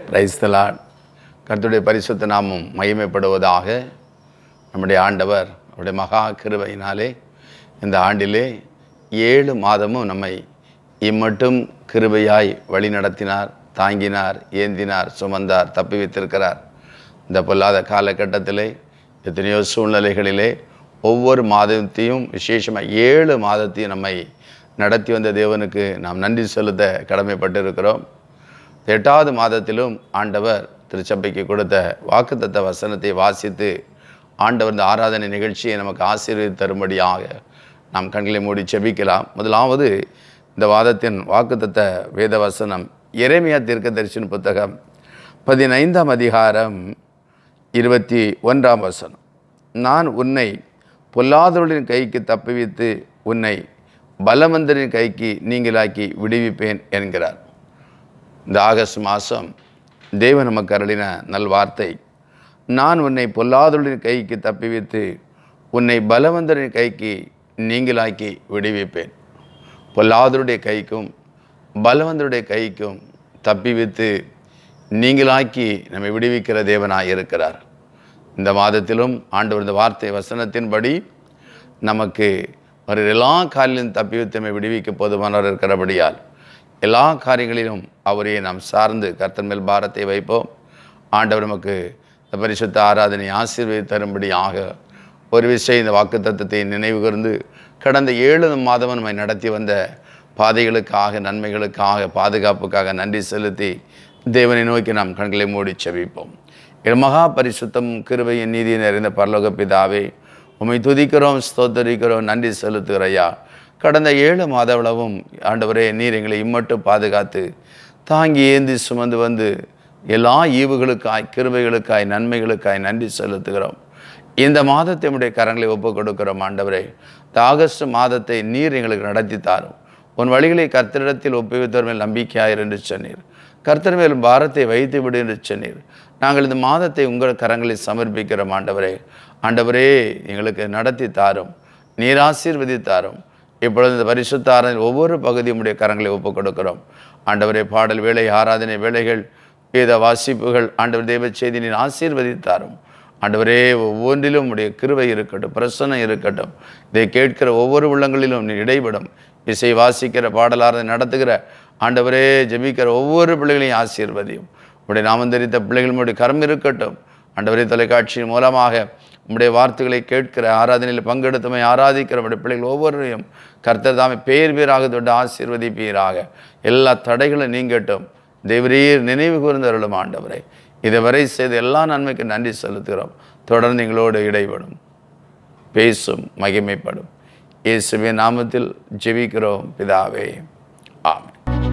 பிரைஸ்தலான் கர்த்தருடைய பரிசுத்த நாமம் மகிமைப்படுவதாக நம்முடைய ஆண்டவர் அவருடைய மகா கிருபையினாலே இந்த ஆண்டிலே ஏழு மாதமும் நம்மை இம்மட்டும் கிருபையாய் வழி நடத்தினார் தாங்கினார் ஏந்தினார் சுமந்தார் தப்பி வைத்திருக்கிறார் இந்த பொல்லாத காலகட்டத்திலே எத்தனையோ சூழ்நிலைகளிலே ஒவ்வொரு மாதத்தையும் விசேஷமாக ஏழு மாதத்தையும் நம்மை நடத்தி வந்த தேவனுக்கு நாம் நன்றி செலுத்த கடமைப்பட்டிருக்கிறோம் எட்டாவது மாதத்திலும் ஆண்டவர் திருச்சபைக்கு கொடுத்த வாக்குத்தத்த வசனத்தை வாசித்து ஆண்டவர் இந்த ஆராதனை நிகழ்ச்சியை நமக்கு ஆசீர்வதி தரும்படியாக நாம் கண்களை மூடி செபிக்கலாம் முதலாவது இந்த வாதத்தின் வாக்குத்தத்த வேத வசனம் எரேமியா தீர்க்கதரிசன புத்தகம் பதினைந்தாம் அதிகாரம் இருபத்தி ஒன்றாம் வசனம் நான் உன்னை பொல்லாதவர்களின் கைக்கு தப்புவித்து உன்னை பலவந்தரின் கைக்கு நீங்களாக்கி விடுவிப்பேன் என்கிறார் இந்த ஆகஸ்ட் மாதம் தேவன் நமக்கு அருளின நல்வார்த்தை நான் உன்னை பொல்லாதவர்களின் கைக்கு தப்பிவித்து உன்னை பலவந்தரின் கைக்கு நீங்களாக்கி விடுவிப்பேன் பொல்லாதவருடைய கைக்கும் பலவந்தருடைய கைக்கும் தப்பிவித்து நீங்களாக்கி நம்மை விடுவிக்கிற தேவனாய் இருக்கிறார் இந்த மாதத்திலும் ஆண்டவர் இந்த வார்த்தை வசனத்தின்படி நமக்கு ஒரு எல்லா காரிலும் தப்பிவித்து நம்மை விடுவிக்க போதுமானவர் இருக்கிறபடியால் எல்லா காரியங்களிலும் அவரையே நாம் சார்ந்து கர்த்தன் மேல் பாரத்தை வைப்போம் ஆண்டவர் நமக்கு இந்த பரிசுத்த ஆராதனை ஆசீர்வதி தரும்படியாக ஒரு விஷயம் இந்த வாக்கு தத்துவத்தை நினைவு கூர்ந்து கடந்த ஏழு மாதம் நம்மை நடத்தி வந்த பாதைகளுக்காக நன்மைகளுக்காக பாதுகாப்புக்காக நன்றி செலுத்தி தேவனை நோக்கி நாம் கண்களை மூடி செவிப்போம் என் மகா பரிசுத்தம் கிருபையின் நீதி நிறைந்த பரலோக பிதாவே உம்மை துதிக்கிறோம் ஸ்தோத்தரிக்கிறோம் நன்றி செலுத்துகிறையா கடந்த ஏழு மாதவளவும் ஆண்டவரே நீர் எங்களை இம்மட்டும் பாதுகாத்து தாங்கி ஏந்தி சுமந்து வந்து எல்லா ஈவுகளுக்காய் கிருபைகளுக்காய் நன்மைகளுக்காய் நன்றி செலுத்துகிறோம் இந்த மாதத்தை உடைய கரங்களை ஒப்புக் கொடுக்கிறோம் ஆண்டவரே இந்த ஆகஸ்ட் மாதத்தை நீர் எங்களுக்கு நடத்தி தாரும் உன் வழிகளை கர்த்தரிடத்தில் ஒப்புவித்தவர் மேல் நம்பிக்கையாயிரு என்று சொன்னீர் கர்த்தர் மேல் பாரத்தை வைத்து விடு என்று சொன்னீர் நாங்கள் இந்த மாதத்தை உங்கள் கரங்களில் சமர்ப்பிக்கிறோம் ஆண்டவரே ஆண்டவரே எங்களுக்கு நடத்தி தாரும் நீர் ஆசீர்வதித்தாரும் இப்பொழுது இந்த பரிசுத்த ஆராதனை ஒவ்வொரு பகுதியும் உடைய கரங்களை ஒப்புக் கொடுக்கிறோம் ஆண்டவரே பாடல் வேலை ஆராதனை வேலைகள் வேத வாசிப்புகள் ஆண்டவர் தேவ செய்தி நீர் ஆசீர்வதித்தாரும் ஆண்டவரே ஒவ்வொன்றிலும் உடைய கிருவை இருக்கட்டும் பிரசன்னம் இருக்கட்டும் இதை கேட்கிற ஒவ்வொரு உள்ளங்களிலும் நீ இடைபடும் இசை வாசிக்கிற பாடலாரதை நடத்துகிற ஆண்டவரே ஜெபிக்கிற ஒவ்வொரு பிள்ளைகளையும் ஆசீர்வதியும் உடைய நாமந்தரித்த பிள்ளைகளுடைய கரம் இருக்கட்டும் ஆண்டவரே தொலைக்காட்சியின் மூலமாக உம்முடைய வார்த்தைகளை கேட்கிற ஆராதனையில் பங்கெடுத்தமை ஆராதிக்கிற நம்முடைய பிள்ளைகள் ஒவ்வொருவரையும் கர்த்தர் தாமே பேர் பேராக தொட்டு ஆசீர்வதிப்பீராக எல்லா தடைகளும் நீங்கட்டும் தேவரீர் நினைவு கூர்ந்தருளும் ஆண்டவரை இதுவரை செய்த எல்லா நன்மைக்கு நன்றி செலுத்துகிறோம் தொடர்ந்து எங்களோடு இடைபடும் பேசும் மகிமைப்படும் இயேசுவின் நாமத்தில் ஜெபிக்கிறோம் பிதாவே ஆமென்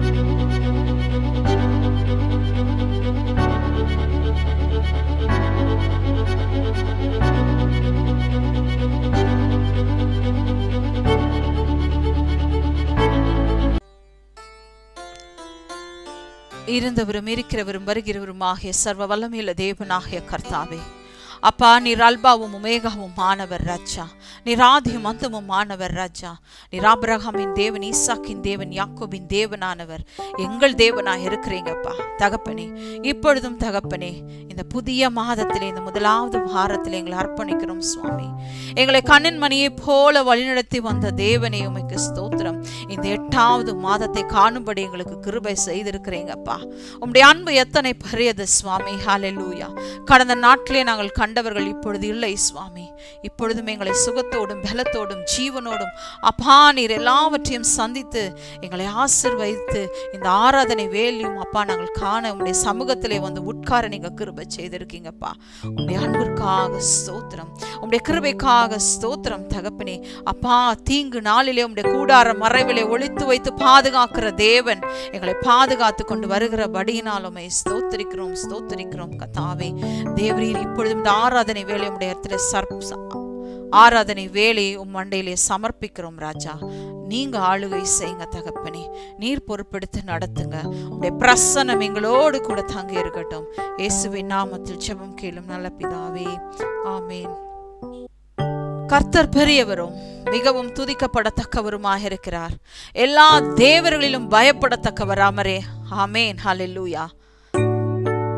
இருந்தவரும் இருக்கிறவரும் வருகிறவரும் ஆகிய சர்வ வல்லமையுள்ள தேவனாகிய கர்த்தாவே அப்பா நீர் அல்பாவும் உமேகாவும் மாணவர் ராஜா நீர் ஆதியும் அந்தமும் மாணவர் ராஜா நீர் ஆபிரகாமின் தேவன் ஈசாக்கின் தேவன் யாக்கோபின் தேவனானவர் எங்கள் தேவனாக இருக்கிறீங்கப்பா தகப்பனே இப்பொழுதும் தகப்பனே இந்த புதிய மாதத்திலே இந்த முதலாவது வாரத்திலே எங்களை அர்ப்பணிக்கிறோம் சுவாமி எங்களை கண்ணின் மணியை போல வழிநடத்தி வந்த தேவனே உமைக்கு ஸ்தோத்திரம் இந்த எட்டாவது மாதத்தை காணும்படி எங்களுக்கு கிருபை செய்திருக்கிறீங்கப்பா உம்முடைய அன்பு எத்தனை பெரியது சுவாமி ஹalleluya கடந்த நாட்டிலே நாங்கள் கண்டவர்கள் இப்பொழுது இல்லை சுவாமி இப்பொழுதும் எங்களை சுகத்தோடும் பலத்தோடும் ஜீவனோடும் அப்பா நீர் எல்லாவற்றையும் சந்தித்து எங்களை ஆசிர்வதித்து இந்த ஆராதனை வேலையும் அப்பா நாங்கள் காண உங்களுடைய சமூகத்திலே வந்து உட்கார நீங்க கிருபை செய்திருக்கீங்கப்பா உங்களுடைய அன்பிற்காக ஸ்தோத்திரம் உங்களுடைய கிருபைக்காக ஸ்தோத்திரம் தகப்பனே அப்பா தீங்கு நாளிலே உங்களுடைய கூடார மறைவிலே ஒளித்து வைத்து பாதுகாக்கிற தேவன் எங்களை பாதுகாத்து கொண்டு வருகிறபடியினாலுமே ஸ்தோத்திரிக்கிறோம் ஸ்தோத்திரிக்கிறோம் கத்தாவே தேவரீர் இப்பொழுதும் இந்த ஆராதனை வேலை உடைய இடத்துல சர்ப் ஆராதனை வேலையை உம் மண்டையிலே சமர்ப்பிக்கிறோம் ராஜா நீங்க ஆளுகை செய்யுங்க தகப்பனே நீர் பொறுப்பெடுத்து நடத்துங்க உடைய பிரசன்னம் எங்களோடு கூட தங்க இருக்கட்டும் இயேசுவின் நாமத்தில் ஜெபம் கேளும் நல்ல பிதாவே ஆமேன் கர்த்தர் பெரியவரும் மிகவும் துதிக்கப்படத்தக்கவருமாக இருக்கிறார் எல்லா தேவர்களிலும் பயப்படத்தக்கவர் அமரே ஆமேன் ஹalleluya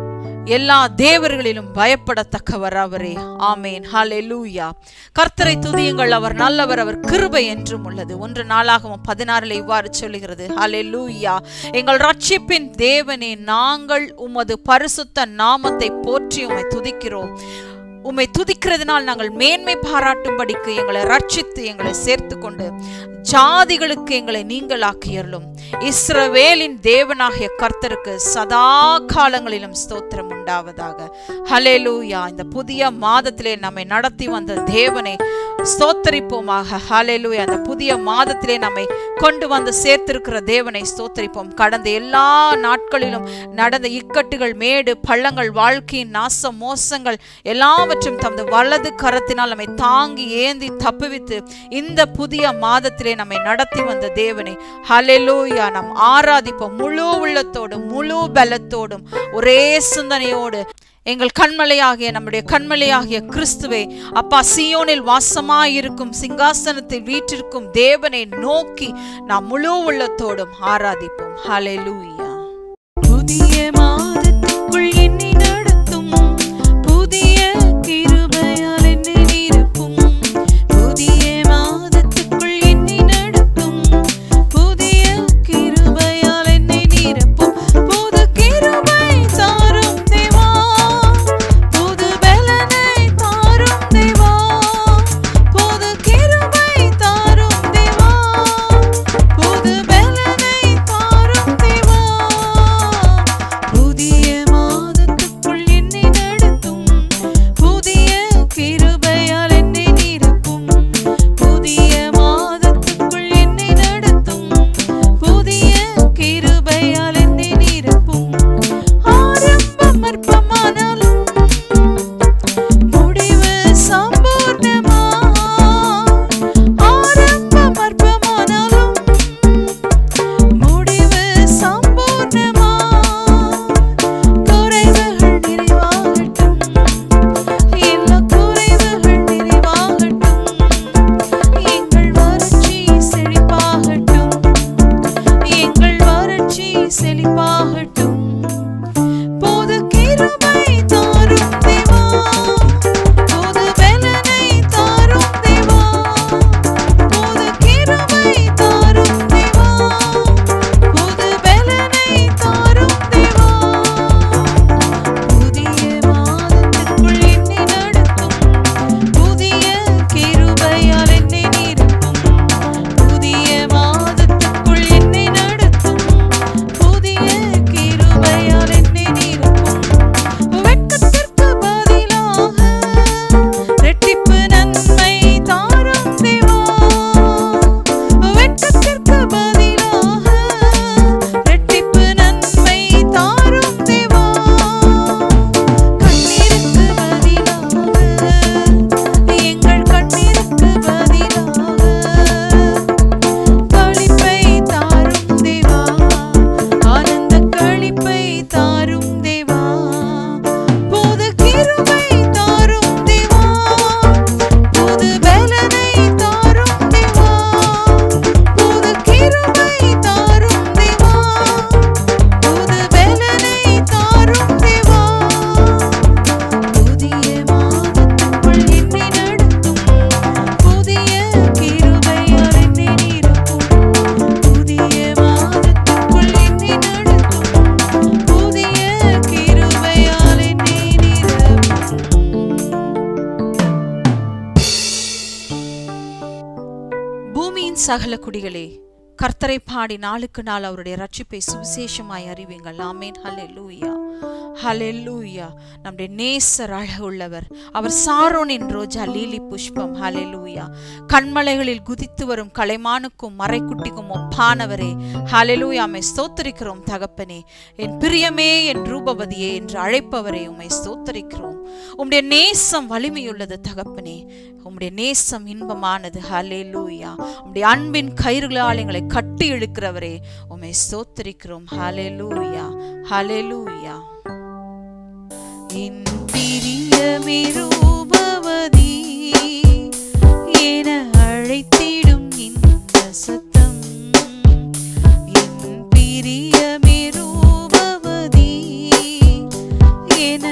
எல்லா தேவர்களிலும் பயப்படத்தக்கவர் அவரே ஆமேன் ஹalleluya கர்த்தரை துதியுங்கள் அவர் நல்லவர் அவர் கிருபை என்றும் உள்ளது ஒன்று நாளாகவும் பதினாறுல இவ்வாறு சொல்லுகிறது ஹalleluya எங்கள் ரட்சிப்பின் தேவனே நாங்கள் உமது பரிசுத்த நாமத்தை போற்றி உம்மை துதிக்கிறோம் உம்மை துதிக்கிறதுனால் நாங்கள் மேன்மை பாராட்டும்படிக்கு எங்களை ரட்சித்து எங்களை சேர்த்து கொண்டு ஜாதிகளுக்கு எங்களை நீங்களாக்கியருளும் இஸ்ரவேலின் தேவனாகிய கர்த்தருக்கு சதா காலங்களிலும் ஸ்தோத்திரம் உண்டாவதாக ஹலேலூயா இந்த புதிய மாதத்திலே நம்மை நடத்தி வந்த தேவனை ஸ்தோத்தரிப்போமாக ஹலேலூயா அந்த புதிய மாதத்திலே நம்மை கொண்டு வந்து சேர்த்திருக்கிற தேவனை ஸ்தோத்தரிப்போம் கடந்த எல்லா நாட்களிலும் நடந்த இக்கட்டுகள் மேடு பள்ளங்கள் வாழ்க்கையின் நாசம் மோசங்கள் எல்லாவற்றும் தமது வலது கரத்தினால் நம்மை தாங்கி ஏந்தி தப்புவித்து இந்த புதிய மாதத்திலே நம்மை நடத்தி வந்த தேவனை ஹலெலூயா நாம் ஆராதிப்போம் முழு உள்ளத்தோடும் முழு பலத்தோடும் ஒரே சிந்தனையோடு எங்கள் கண்மலையாகிய நம்முடைய கண்மலையாகிய கிறிஸ்துவே அப்பா சியோனில் வாசமாயிருக்கும் சிங்காசனத்தில் வீற்றிருக்கும் தேவனை நோக்கி நாம் முழு உள்ளத்தோடும் ஆராதிப்போம் ஹalleluya புதிய மாதத்துக்குள் என்னை நடத்தும் புதிய கிருபையால் என்னை நிரப்பும் புதிய மாதத்துக்குள் என்னை நடத்தும் புதிய கிருபையால் என்னை நிரப்பும் புது கிருபை தாரும் தேவா புது பலனை தாரும் தேவா புது கிருபை தாரும் தேவா புது பலனை தாரும் தேவா புதிய மாதத்துக்குள் என்னை நடத்தும் புதிய கிருபையால் என்னை நிரப்பும் புதிய மாதத்துக்குள் என்னை நடத்தும் புதிய கிருபையால் என்னை நிரப்பும் ஆரம்பம் அற்பமானாலும் முடிவு சம்பூர்ணமா ஆரம்பம் அற்பமானாலும் முடிவு சம்பூர்ணமா குறைவுகள் நிறைவாகட்டும் எல்லா குறைவுகள் நிறைவாகட்டும் எங்கள் வறட்சி செழிப்பாகட்டும் எங்கள் வறட்சி செழிப்பாகட்டும் போது கிருபை தாரும் தேவா போது பலனை தாரும் தேவா போது கிருபை தாரும் தேவா போது பலனை தாரும் தேவா புதிய மாதத்துக்குள் என்னை நடத்தும் புதிய கிருபையால் என்னை நிரப்பும் புதிய மாதத்துக்குள் என்னை நடத்தும் புதிய கிருபையால் என்னை நிரப்பும் வெட்கத்திற்கு பதிலாக ரெட்டிப்பு நன்மை தாரும் தேவா வெட்கத்திற்கு பதிலாக ரெட்டிப்பு நன்மை தாரும் தேவா கண்ணீருக்கு பதிலாக எங்கள் கண்ணீருக்கு பதிலாக களிப்பை தாரும் தேவா ஆனந்த களிப்பை தாரும் தேவா புது கிருபை தாரும் தேவா புது பலனை தாரும் தேவா புது கிருபை தாரும் தேவா புது பலனை தாரும் தேவா புதிய மாதத்துக்குள் என்னை நடத்தும் புதிய கிருபையால் என்னை நிரப்பும் புதிய மாதத்துக்குள் என்னை நடத்தும் புதிய கிருபையால் என்னை நிரப்பும் பூமியின் சகல குடிகளே கர்த்தரை பாடி நாளுக்கு நாள் அவருடைய ரட்சிப்பை சுவிசேஷமாய் அறிவீங்கள் ஆமேன் ஹalleluya ஹalleluya நம்முடைய நேசர் அழகுள்ளவர் அவர் சாரோனின் ரோஜா லீலி புஷ்பம் ஹalleluya கண்மலைகளில் குதித்து வரும் கலைமானுக்கும் மறைக்குட்டிக்கும் ஒப்பானவரே ஹalleluya உம்மை ஸ்தோத்தரிக்கிறோம் தகப்பனே என் பிரியமே என் ரூபவதியே என்று அழைப்பவரே உம்மை ஸ்தோத்தரிக்கிறோம் உம்முடைய நேசம் வலிமையுள்ளது தகப்பனே உம்முடைய நேசம் இன்பமானது ஹalleluya உம்முடைய அன்பின் கயிறுகளால் எங்களை கட்டி இழுக்கிறவரே உம்மை ஸ்தோத்தரிக்கிறோம் ஹalleluya ஹalleluya என் பிரியமே ரூபவதி என அழைத்திடும் இந்த சத்தம் என் பிரியமே ரூபவதி என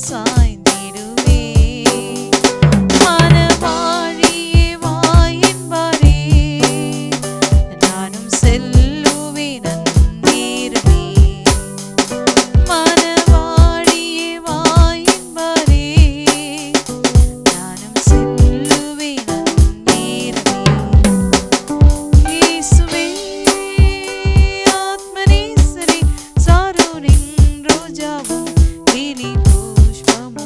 சாய்ந்திடுவே மனவாழியே வா என்பாரே நானும் செல்லுவேன் அந்நேரமே மனவாழியே வா என்பாரே நானும் செல்லுவேன் அந்நேரமே இயேசுவே ஆத்மநேசரே சாரோனின் ரோஜாவும் லீலி புஷ்பமும்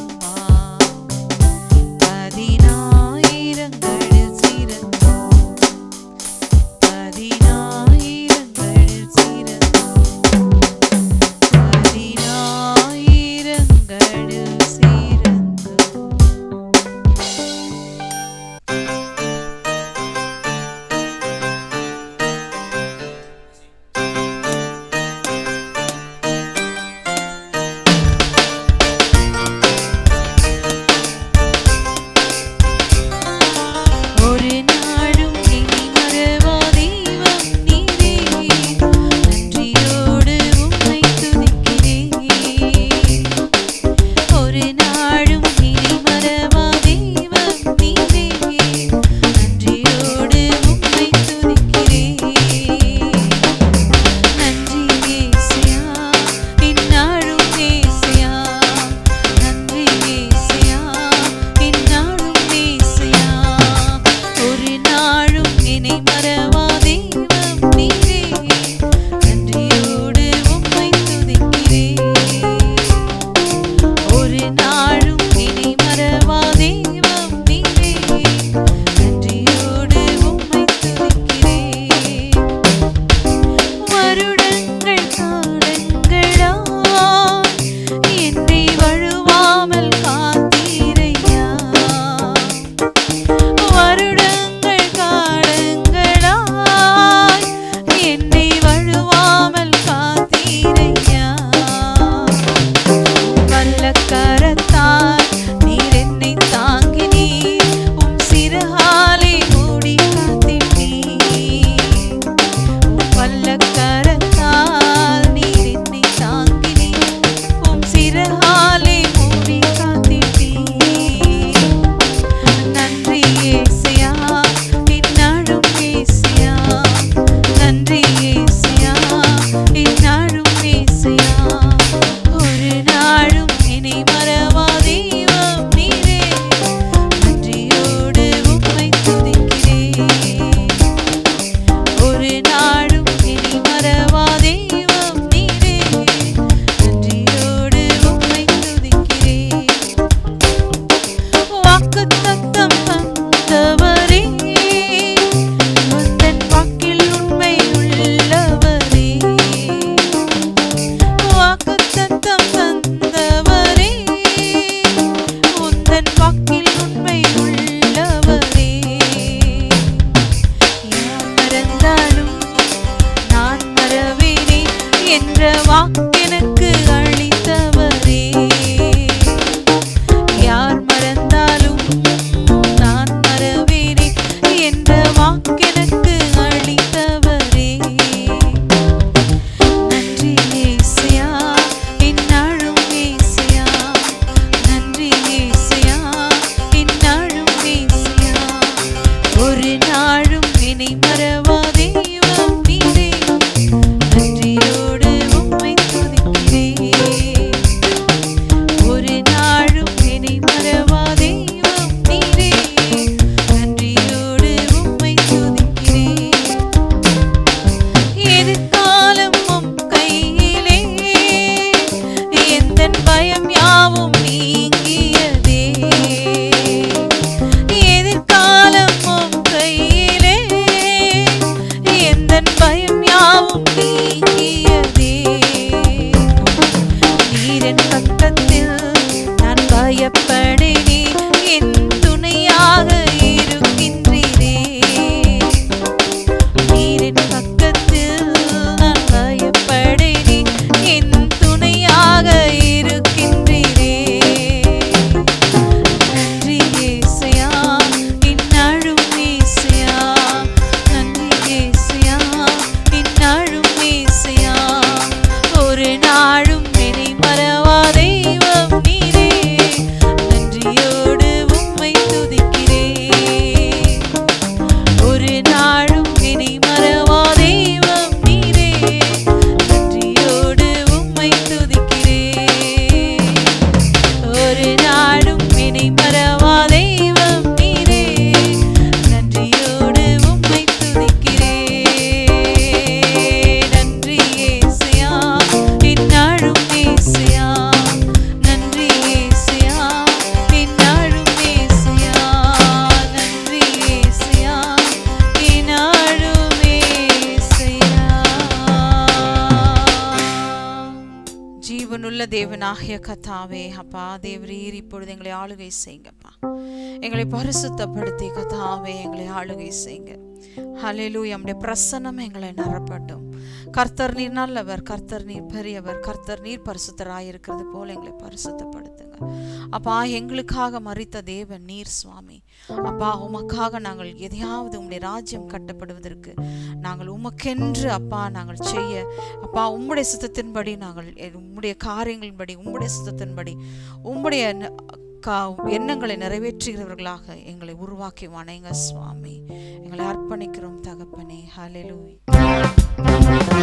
தேவனாகிய கத்தாவே அப்பா தேவரீர் இப்பொழுது எங்களை ஆளுகை செய்யுங்கப்பா எங்களை பரிசுத்தப்படுத்தி கத்தாவே எங்களை ஆளுகை செய்யுங்க ஹalleluya நம்முடைய பிரசன்னம் எங்களை நிரப்பட்டும் கர்த்தர் நீர் நல்லவர் கர்த்தர் நீர் பெரியவர் கர்த்தர் நீர் பரிசுத்தராயிருக்கிறது போல எங்களை பரிசுத்தப்படுத்துங்க அப்பா எங்களுக்காக மறித்த தேவன் நீர் சுவாமி அப்பா உமக்காக நாங்கள் எதையாவது உம்முடைய ராஜ்யம் கட்டப்படுவதற்கு நாங்கள் உமக்கென்று அப்பா நாங்கள் செய்ய அப்பா உம்முடைய சித்தத்தின்படி நாங்கள் எ- உம்முடைய காரியங்களின்படி உம்முடைய சித்தத்தின்படி உம்முடைய ந- கா- எண்ணங்களை நிறைவேற்றுகிறவர்களாக எங்களை உருவாக்கி வணங்க சுவாமி எங்களை அர்ப்பணிக்கிறோம் தகப்பனே ஹalleluya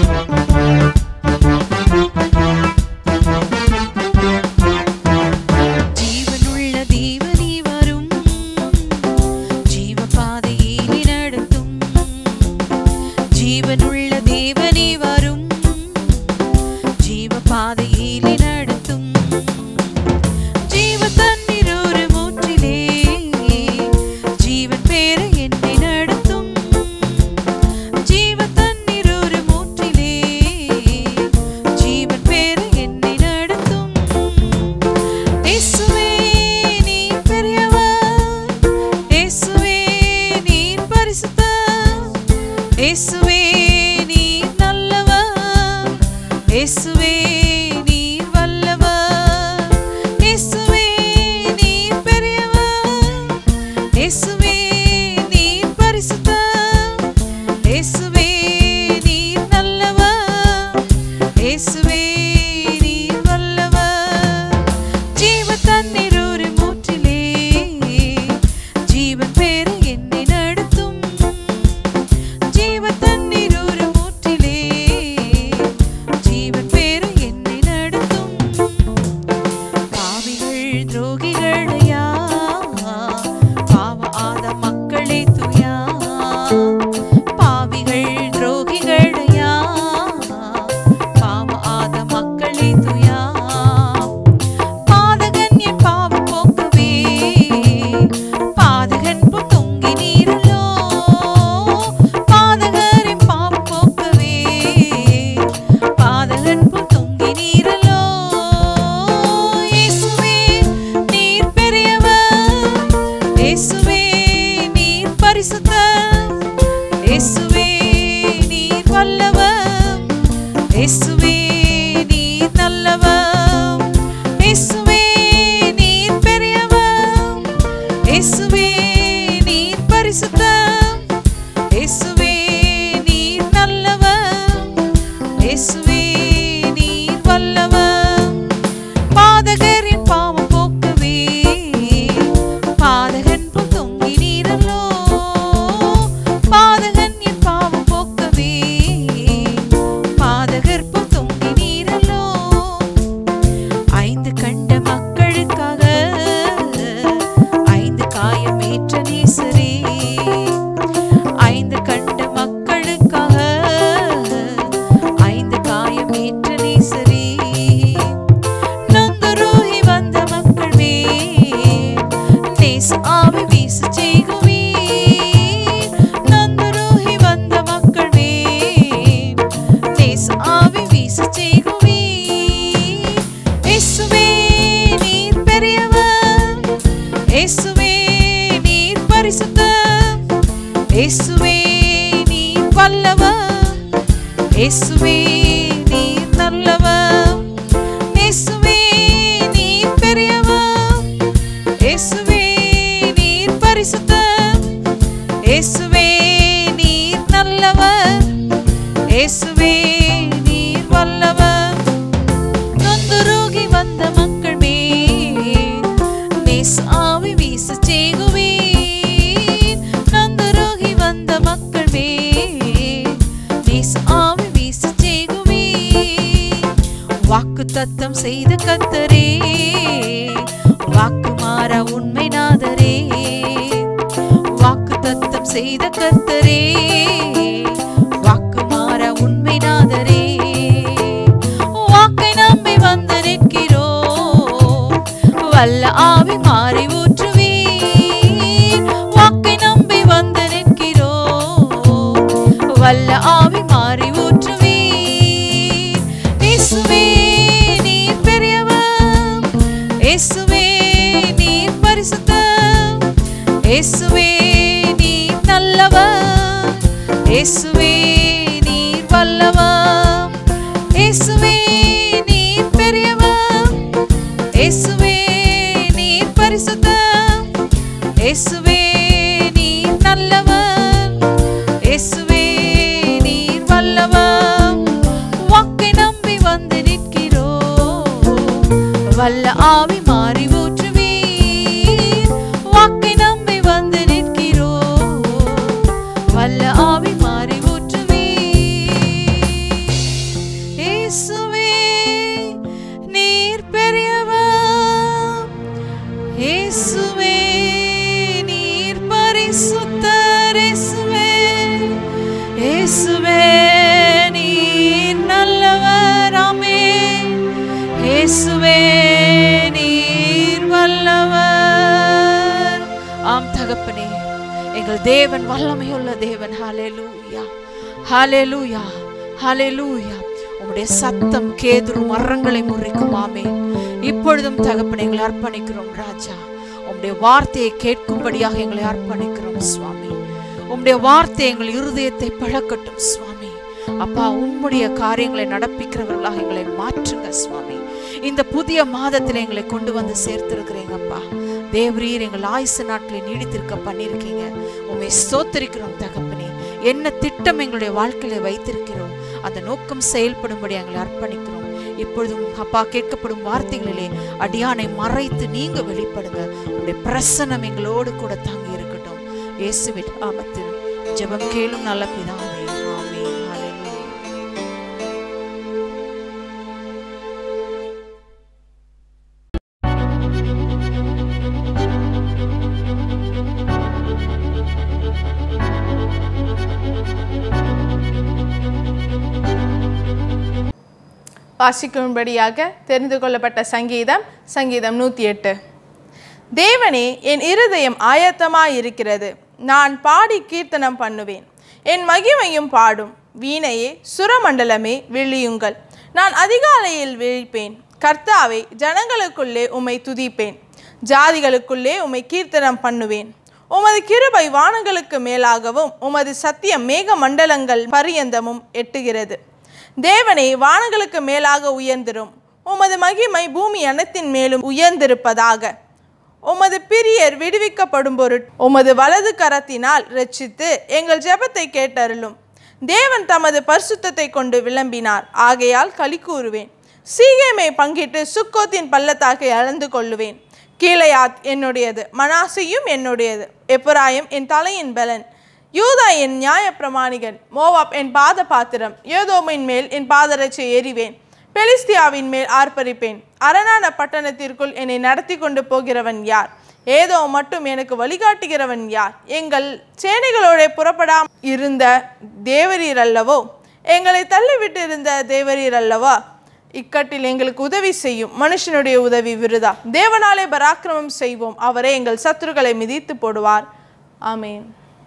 ஜீவனுள்ள தேவனே வரும் ஜீவ பாதையிலே நடத்தும் ஜீவனுள்ள தேவனே வரும் ஜீவ பாதையிலே நடத்தும் ஜீவ தண்ணீர் ஒரு மூற்றிலே ஜீவன் பேர என்னை நடத்தும் ஜீவ தண்ணீர் ஒரு மூற்றிலே ஜீவன் பேர என்னை நடத்தும் இயேசுவே நீ பெரியவர் இயேசுவே நீ பரிசுத்தர் இயேசுவே நீ நல்லவர் இயேசுவே நீ வல்லவர் இயேசுவே நீ பெரியவர் இயேசுவே நீ பரிசுத்தர் இயேசுவே நீ நல்லவர் இயேசுவே நீ வல்லவர் ஜீவ தண்ணீர் ஒரு மூற்றிலே ஜீவன் பேர என்னை நடத்தும் ஜீவ தண்ணீர் ஒரு மூற்றிலே ஜீவன் பேர என்னை நடத்தும் பாவிகள் துரோகிகளையா பாவ ஆத மக்களே துயா பாவிகள் துரோகிகளையா பாவ ஆத மக்களே துயா பாதகன் என் பாவம் போக்கவே பாதகன் புல் தொங்கி நீரலோ பாதகரின் பாவம் போக்கவே பாதகன் புல் தொங்கி நீரலோ இயேசுவே நீர் பெரியவர் இயேசுவே நீர் பரிசுத்தர் இயேசுவே நீர் வல்லவர் இயேசுவே நீர் நல்லவர் இயேசுவே நீர் பெரியவர் இயேசுவே நீர் பரிசுத்தர் இயேசுவே நீர் நல்லவர் இயேசுவே நீர் வல்லவர் பாதகரின் பாவம் போக்கவே பாதகன் புல் தொங்கி நீரல்லோ பாதகன் என் பாவம் போக்கவே பாதகர் புல் தொங்கி நீரல்லோ ஐந்து கண்ட மக்களுக்காக ஐந்து காயம் ஏற்ற நேசரே ஐந்து கண்ட மக்களுக்காக ஐந்து காயம் ஏற்ற நேசரே நொந்துருகி வந்த மக்கள் மேல் நேச ஆவி வீசு செய்குவீர் நொந்துருகி வந்த மக்கள் மேல் நேச ஆவி வீசு செய்குவீர் இயேசுவே நீர் பெரியவர் இயேசுவே நீர் பரிசுத்தர் இயேசுவே நீர் வல்லவர் இயேசுவே நீர் நல்லவர் இயேசுவே நீர் பெரியவர் இயேசுவே நீர் பரிசுத்தர் இயேசுவே நீர் நல்லவர் இயேசுவே நீர் வல்லவர் நொந்துருகி வந்த மக்கள் மேல் நேச ஆவி வீச செய்குவீர் நொந்துருகி வந்த மக்கள் மேல் நேச ஆவி வீச செய்குவீர் வாக்கு தத்தம் செய்த கத்தரே வாக்கு மாற உண்மை நாதரே வாக்கு தத்தம் செய்த கத்தரே வாக்கு மாற உண்மை நாதரே வாக்கை நம்பி வந்து நிற்கிறோம் வல்ல ஆவி மாறி ஊற்றுவீர் வாக்கை நம்பி வந்து நிற்கிறோம் வல்ல ஆவி மாறி ஊற்றுவீர் இயேசுவே நீர் பெரிய இயேசுவே நீர் வல்லவர் இயேசுவே நீர் பெரியவர் இயேசுவே நீர் பரிசுத்தர் இயேசுவே நீர் நல்லவர் இயேசுவே நீர் வல்லவர் வாக்கை நம்பி வந்து நிற்கிறோம் வல்ல ஆவி மாறி ஊற்றுவீர் வாக்கை நம்பி வந்து நிற்கிறோம் வல்ல ஆவி மாறி ஊற்றுவீர் இயேசுவே நீர் பெரியவர் இயேசுவே நீர் பரிசுத்தர் இயேசுவே இயேசுவே நீர் நல்லவர் ஆமென் இயேசுவே நீர் வல்லவர் ஆம் தகப்பனே எங்கள் தேவன் வல்லமையுள்ள தேவன் ஹalleluya ஹalleluya ஹalleluya உம்முடைய சத்தம் கேதுரு மரங்களை முறிக்கும் ஆமென் இப்பொழுதும் தகப்பனை எங்களை அர்ப்பணிக்கிறோம் ராஜா உம்முடைய வார்த்தையை கேட்கும்படியாக எங்களை அர்ப்பணிக்கிறோம் சுவாமி உம்முடைய வார்த்தை எங்கள் இருதயத்தை பழக்கட்டும் சுவாமி அப்பா உம்முடைய காரியங்களை நடப்பிக்கிறவர்களாக எங்களை மாற்றுங்க சுவாமி இந்த புதிய மாதத்தில் எங்களை கொண்டு வந்து சேர்த்திருக்கிறீங்கப்பா தேவரீர் எங்கள் ஆயுசு நாட்களை நீடித்திருக்க பண்ணியிருக்கீங்க உண்மை ஸ்தோத்தரிக்கிறோம் தகப்பனே என்ன திட்டம் எங்களுடைய வாழ்க்கையில வைத்திருக்கிறோம் அந்த நோக்கம் செயல்படும்படி எங்களை அர்ப்பணிக்கிறோம் இப்பொழுதும் அப்பா கேட்கப்படும் வார்த்தைகளிலே அடியானை மறைத்து நீங்க வெளிப்படுங்க உங்களுடைய பிரசன்னம் எங்களோடு கூட தாங்கி இருக்கட்டும் இயேசுவின் நாமத்தில் ஜெபம் கேளும் நல்ல பிதாவே ஆமென் ஹalleluya வாசிக்கும்படியாக தெரிந்து கொள்ளப்பட்ட சங்கீதம் சங்கீதம் நூற்றி எட்டு தேவனே என் இருதயம் ஆயத்தமாயிருக்கிறது நான் பாடி கீர்த்தனம் பண்ணுவேன் என் மகிமையும் பாடும் வீணையே சுரமண்டலமே விழியுங்கள் நான் அதிகாலையில் விழிப்பேன் கர்த்தாவே ஜனங்களுக்குள்ளே உம்மை துதிப்பேன் ஜாதிகளுக்குள்ளே உம்மை கீர்த்தனம் பண்ணுவேன் உமது கிருபை வானங்களுக்கு மேலாகவும் உமது சத்தியம் மேக மண்டலங்கள் பரியந்தமும் எட்டுகிறது தேவனே வானங்களுக்கு மேலாக உயர்ந்திரும் உமது மகிமை பூமி அனைத்தின் மேலும் உயர்ந்திருப்பதாக உமது பிரியர் விடுவிக்கப்படும் பொருட் உமது வலது கரத்தினால் ரட்சித்து எங்கள் ஜெபத்தை கேட்டருளும் தேவன் தமது பரிசுத்தத்தை கொண்டு விளம்பினார் ஆகையால் களி கூறுவேன் சீகேமை பங்கிட்டு சுக்கோத்தின் பள்ளத்தாக்கை அளந்து கொள்ளுவேன் கீழையாத் என்னுடையது மனாசையும் என்னுடையது எப்புராயம் என் தலையின் பலன் யூதா என் நியாய பிரமாணிகன் மோவாப் என் பாத பாத்திரம் ஏதோமின் மேல் என் பாதரட்சை எறிவேன் பெலிஸ்தியாவின் மேல் ஆர்ப்பரிப்பேன் அரணான பட்டணத்திற்குள் என்னை நடத்தி கொண்டு போகிறவன் யார் ஏதோ மட்டும் எனக்கு வழிகாட்டுகிறவன் யார் எங்கள் சேனைகளோட புறப்படாம இருந்த தேவரீர் அல்லவோ எங்களை தள்ளிவிட்டு இருந்த தேவரீர் அல்லவா இக்கட்டில் எங்களுக்கு உதவி செய்யும் மனுஷனுடைய உதவி விருதா தேவனாலே பராக்கிரமம் செய்வோம் அவரே எங்கள் சத்துருக்களை மிதித்து போடுவார் ஆமென்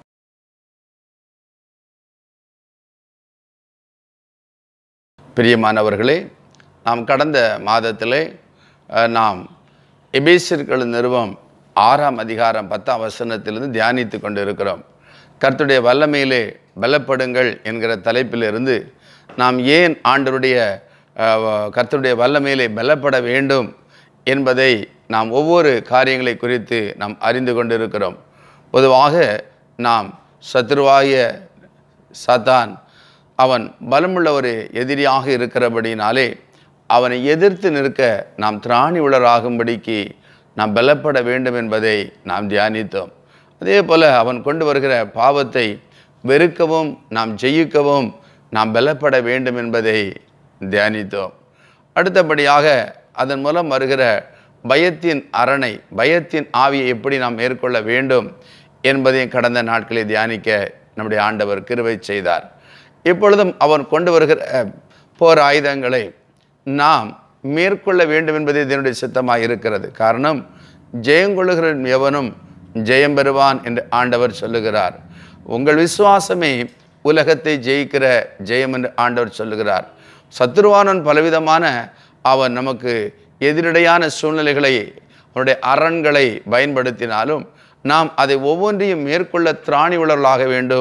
பிரியமானவர்களே நாம் கடந்த மாதத்திலே அஹ், நாம் எபேசியர்கள் நிறுவம் ஆறாம் அதிகாரம் பத்தாம் வசனத்திலிருந்து தியானித்து கொண்டு இருக்கிறோம் கர்த்தருடைய வல்லமையிலே பலப்படுங்கள் என்கிற தலைப்பிலிருந்து நாம் ஏன் ஆண்டருடைய அஹ், கர்த்தருடைய வல்லமையிலே பலப்பட வேண்டும் என்பதை நாம் ஒவ்வொரு காரியங்களை குறித்து நாம் அறிந்து கொண்டிருக்கிறோம் பொதுவாக நாம் சத்ருவாகிய சாத்தான் அவன் பலமுள்ள ஒரு எதிரியாக இருக்கிறபடினாலே அவனை எதிர்த்து நிற்க நாம் திராணி உளராகும்படிக்கு நாம் பலப்பட வேண்டும் என்பதை நாம் தியானித்தோம் அதே போல் அவன் கொண்டு வருகிற பாவத்தை வெறுக்கவும் நாம் ஜெயிக்கவும் நாம் பலப்பட வேண்டும் என்பதை தியானித்தோம் அடுத்தபடியாக அதன் மூலம் வருகிற பயத்தின் அரணை பயத்தின் ஆவியை எப்படி நாம் மேற்கொள்ள வேண்டும் என்பதையும் கடந்த நாட்களில் தியானிக்க நம்முடைய ஆண்டவர் கிருபை செய்தார் இப்பொழுதும் அவன் கொண்டு வருகிற போர் ஆயுதங்களை நாம் மேற்கொள்ள வேண்டும் என்பதே இதனுடைய சித்தமாக இருக்கிறது காரணம் ஜெயங்கொள்ளுகிற எவனும் ஜெயம் பெறுவான் என்று ஆண்டவர் சொல்லுகிறார் உங்கள் விசுவாசமே உலகத்தை ஜெயிக்கிற ஜெயம் என்று ஆண்டவர் சொல்லுகிறார் சத்துருவானன் பலவிதமான அவன் நமக்கு எதிரடையான சூழ்நிலைகளை அவனுடைய அரண்களை பயன்படுத்தினாலும் நாம் அதை ஒவ்வொன்றையும் மேற்கொள்ள திராணி உளர்களாக வேண்டும்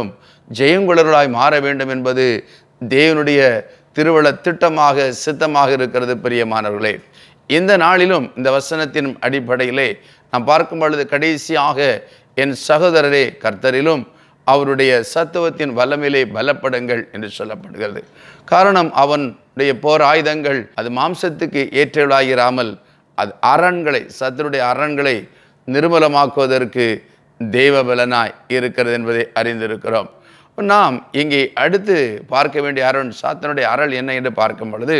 ஜெயங்குளர்களாய் மாற வேண்டும் என்பது தேவனுடைய திருவள திட்டமாக சித்தமாக இருக்கிறது பிரியமானவர்களே இந்த நாளிலும் இந்த வசனத்தின் அடிப்படையிலே நாம் பார்க்கும் பொழுது கடைசியாக என் சகோதரரே கர்த்தரிலும் அவருடைய சத்துவத்தின் வல்லமையிலே பலப்படுங்கள் என்று சொல்லப்படுகிறது காரணம் அவனுடைய போர் ஆயுதங்கள் அது மாம்சத்துக்கு ஏற்றவளாயிராமல் அது அரண்களை சத்துருடைய அரண்களை நிர்மூலமாக்குவதற்கு தெய்வபலனாய் இருக்கிறது என்பதை அறிந்திருக்கிறோம் நாம் இங்கே அடுத்து பார்க்க வேண்டிய அரண் சாத்தனுடைய அரண் என்ன என்று பார்க்கும் பொழுது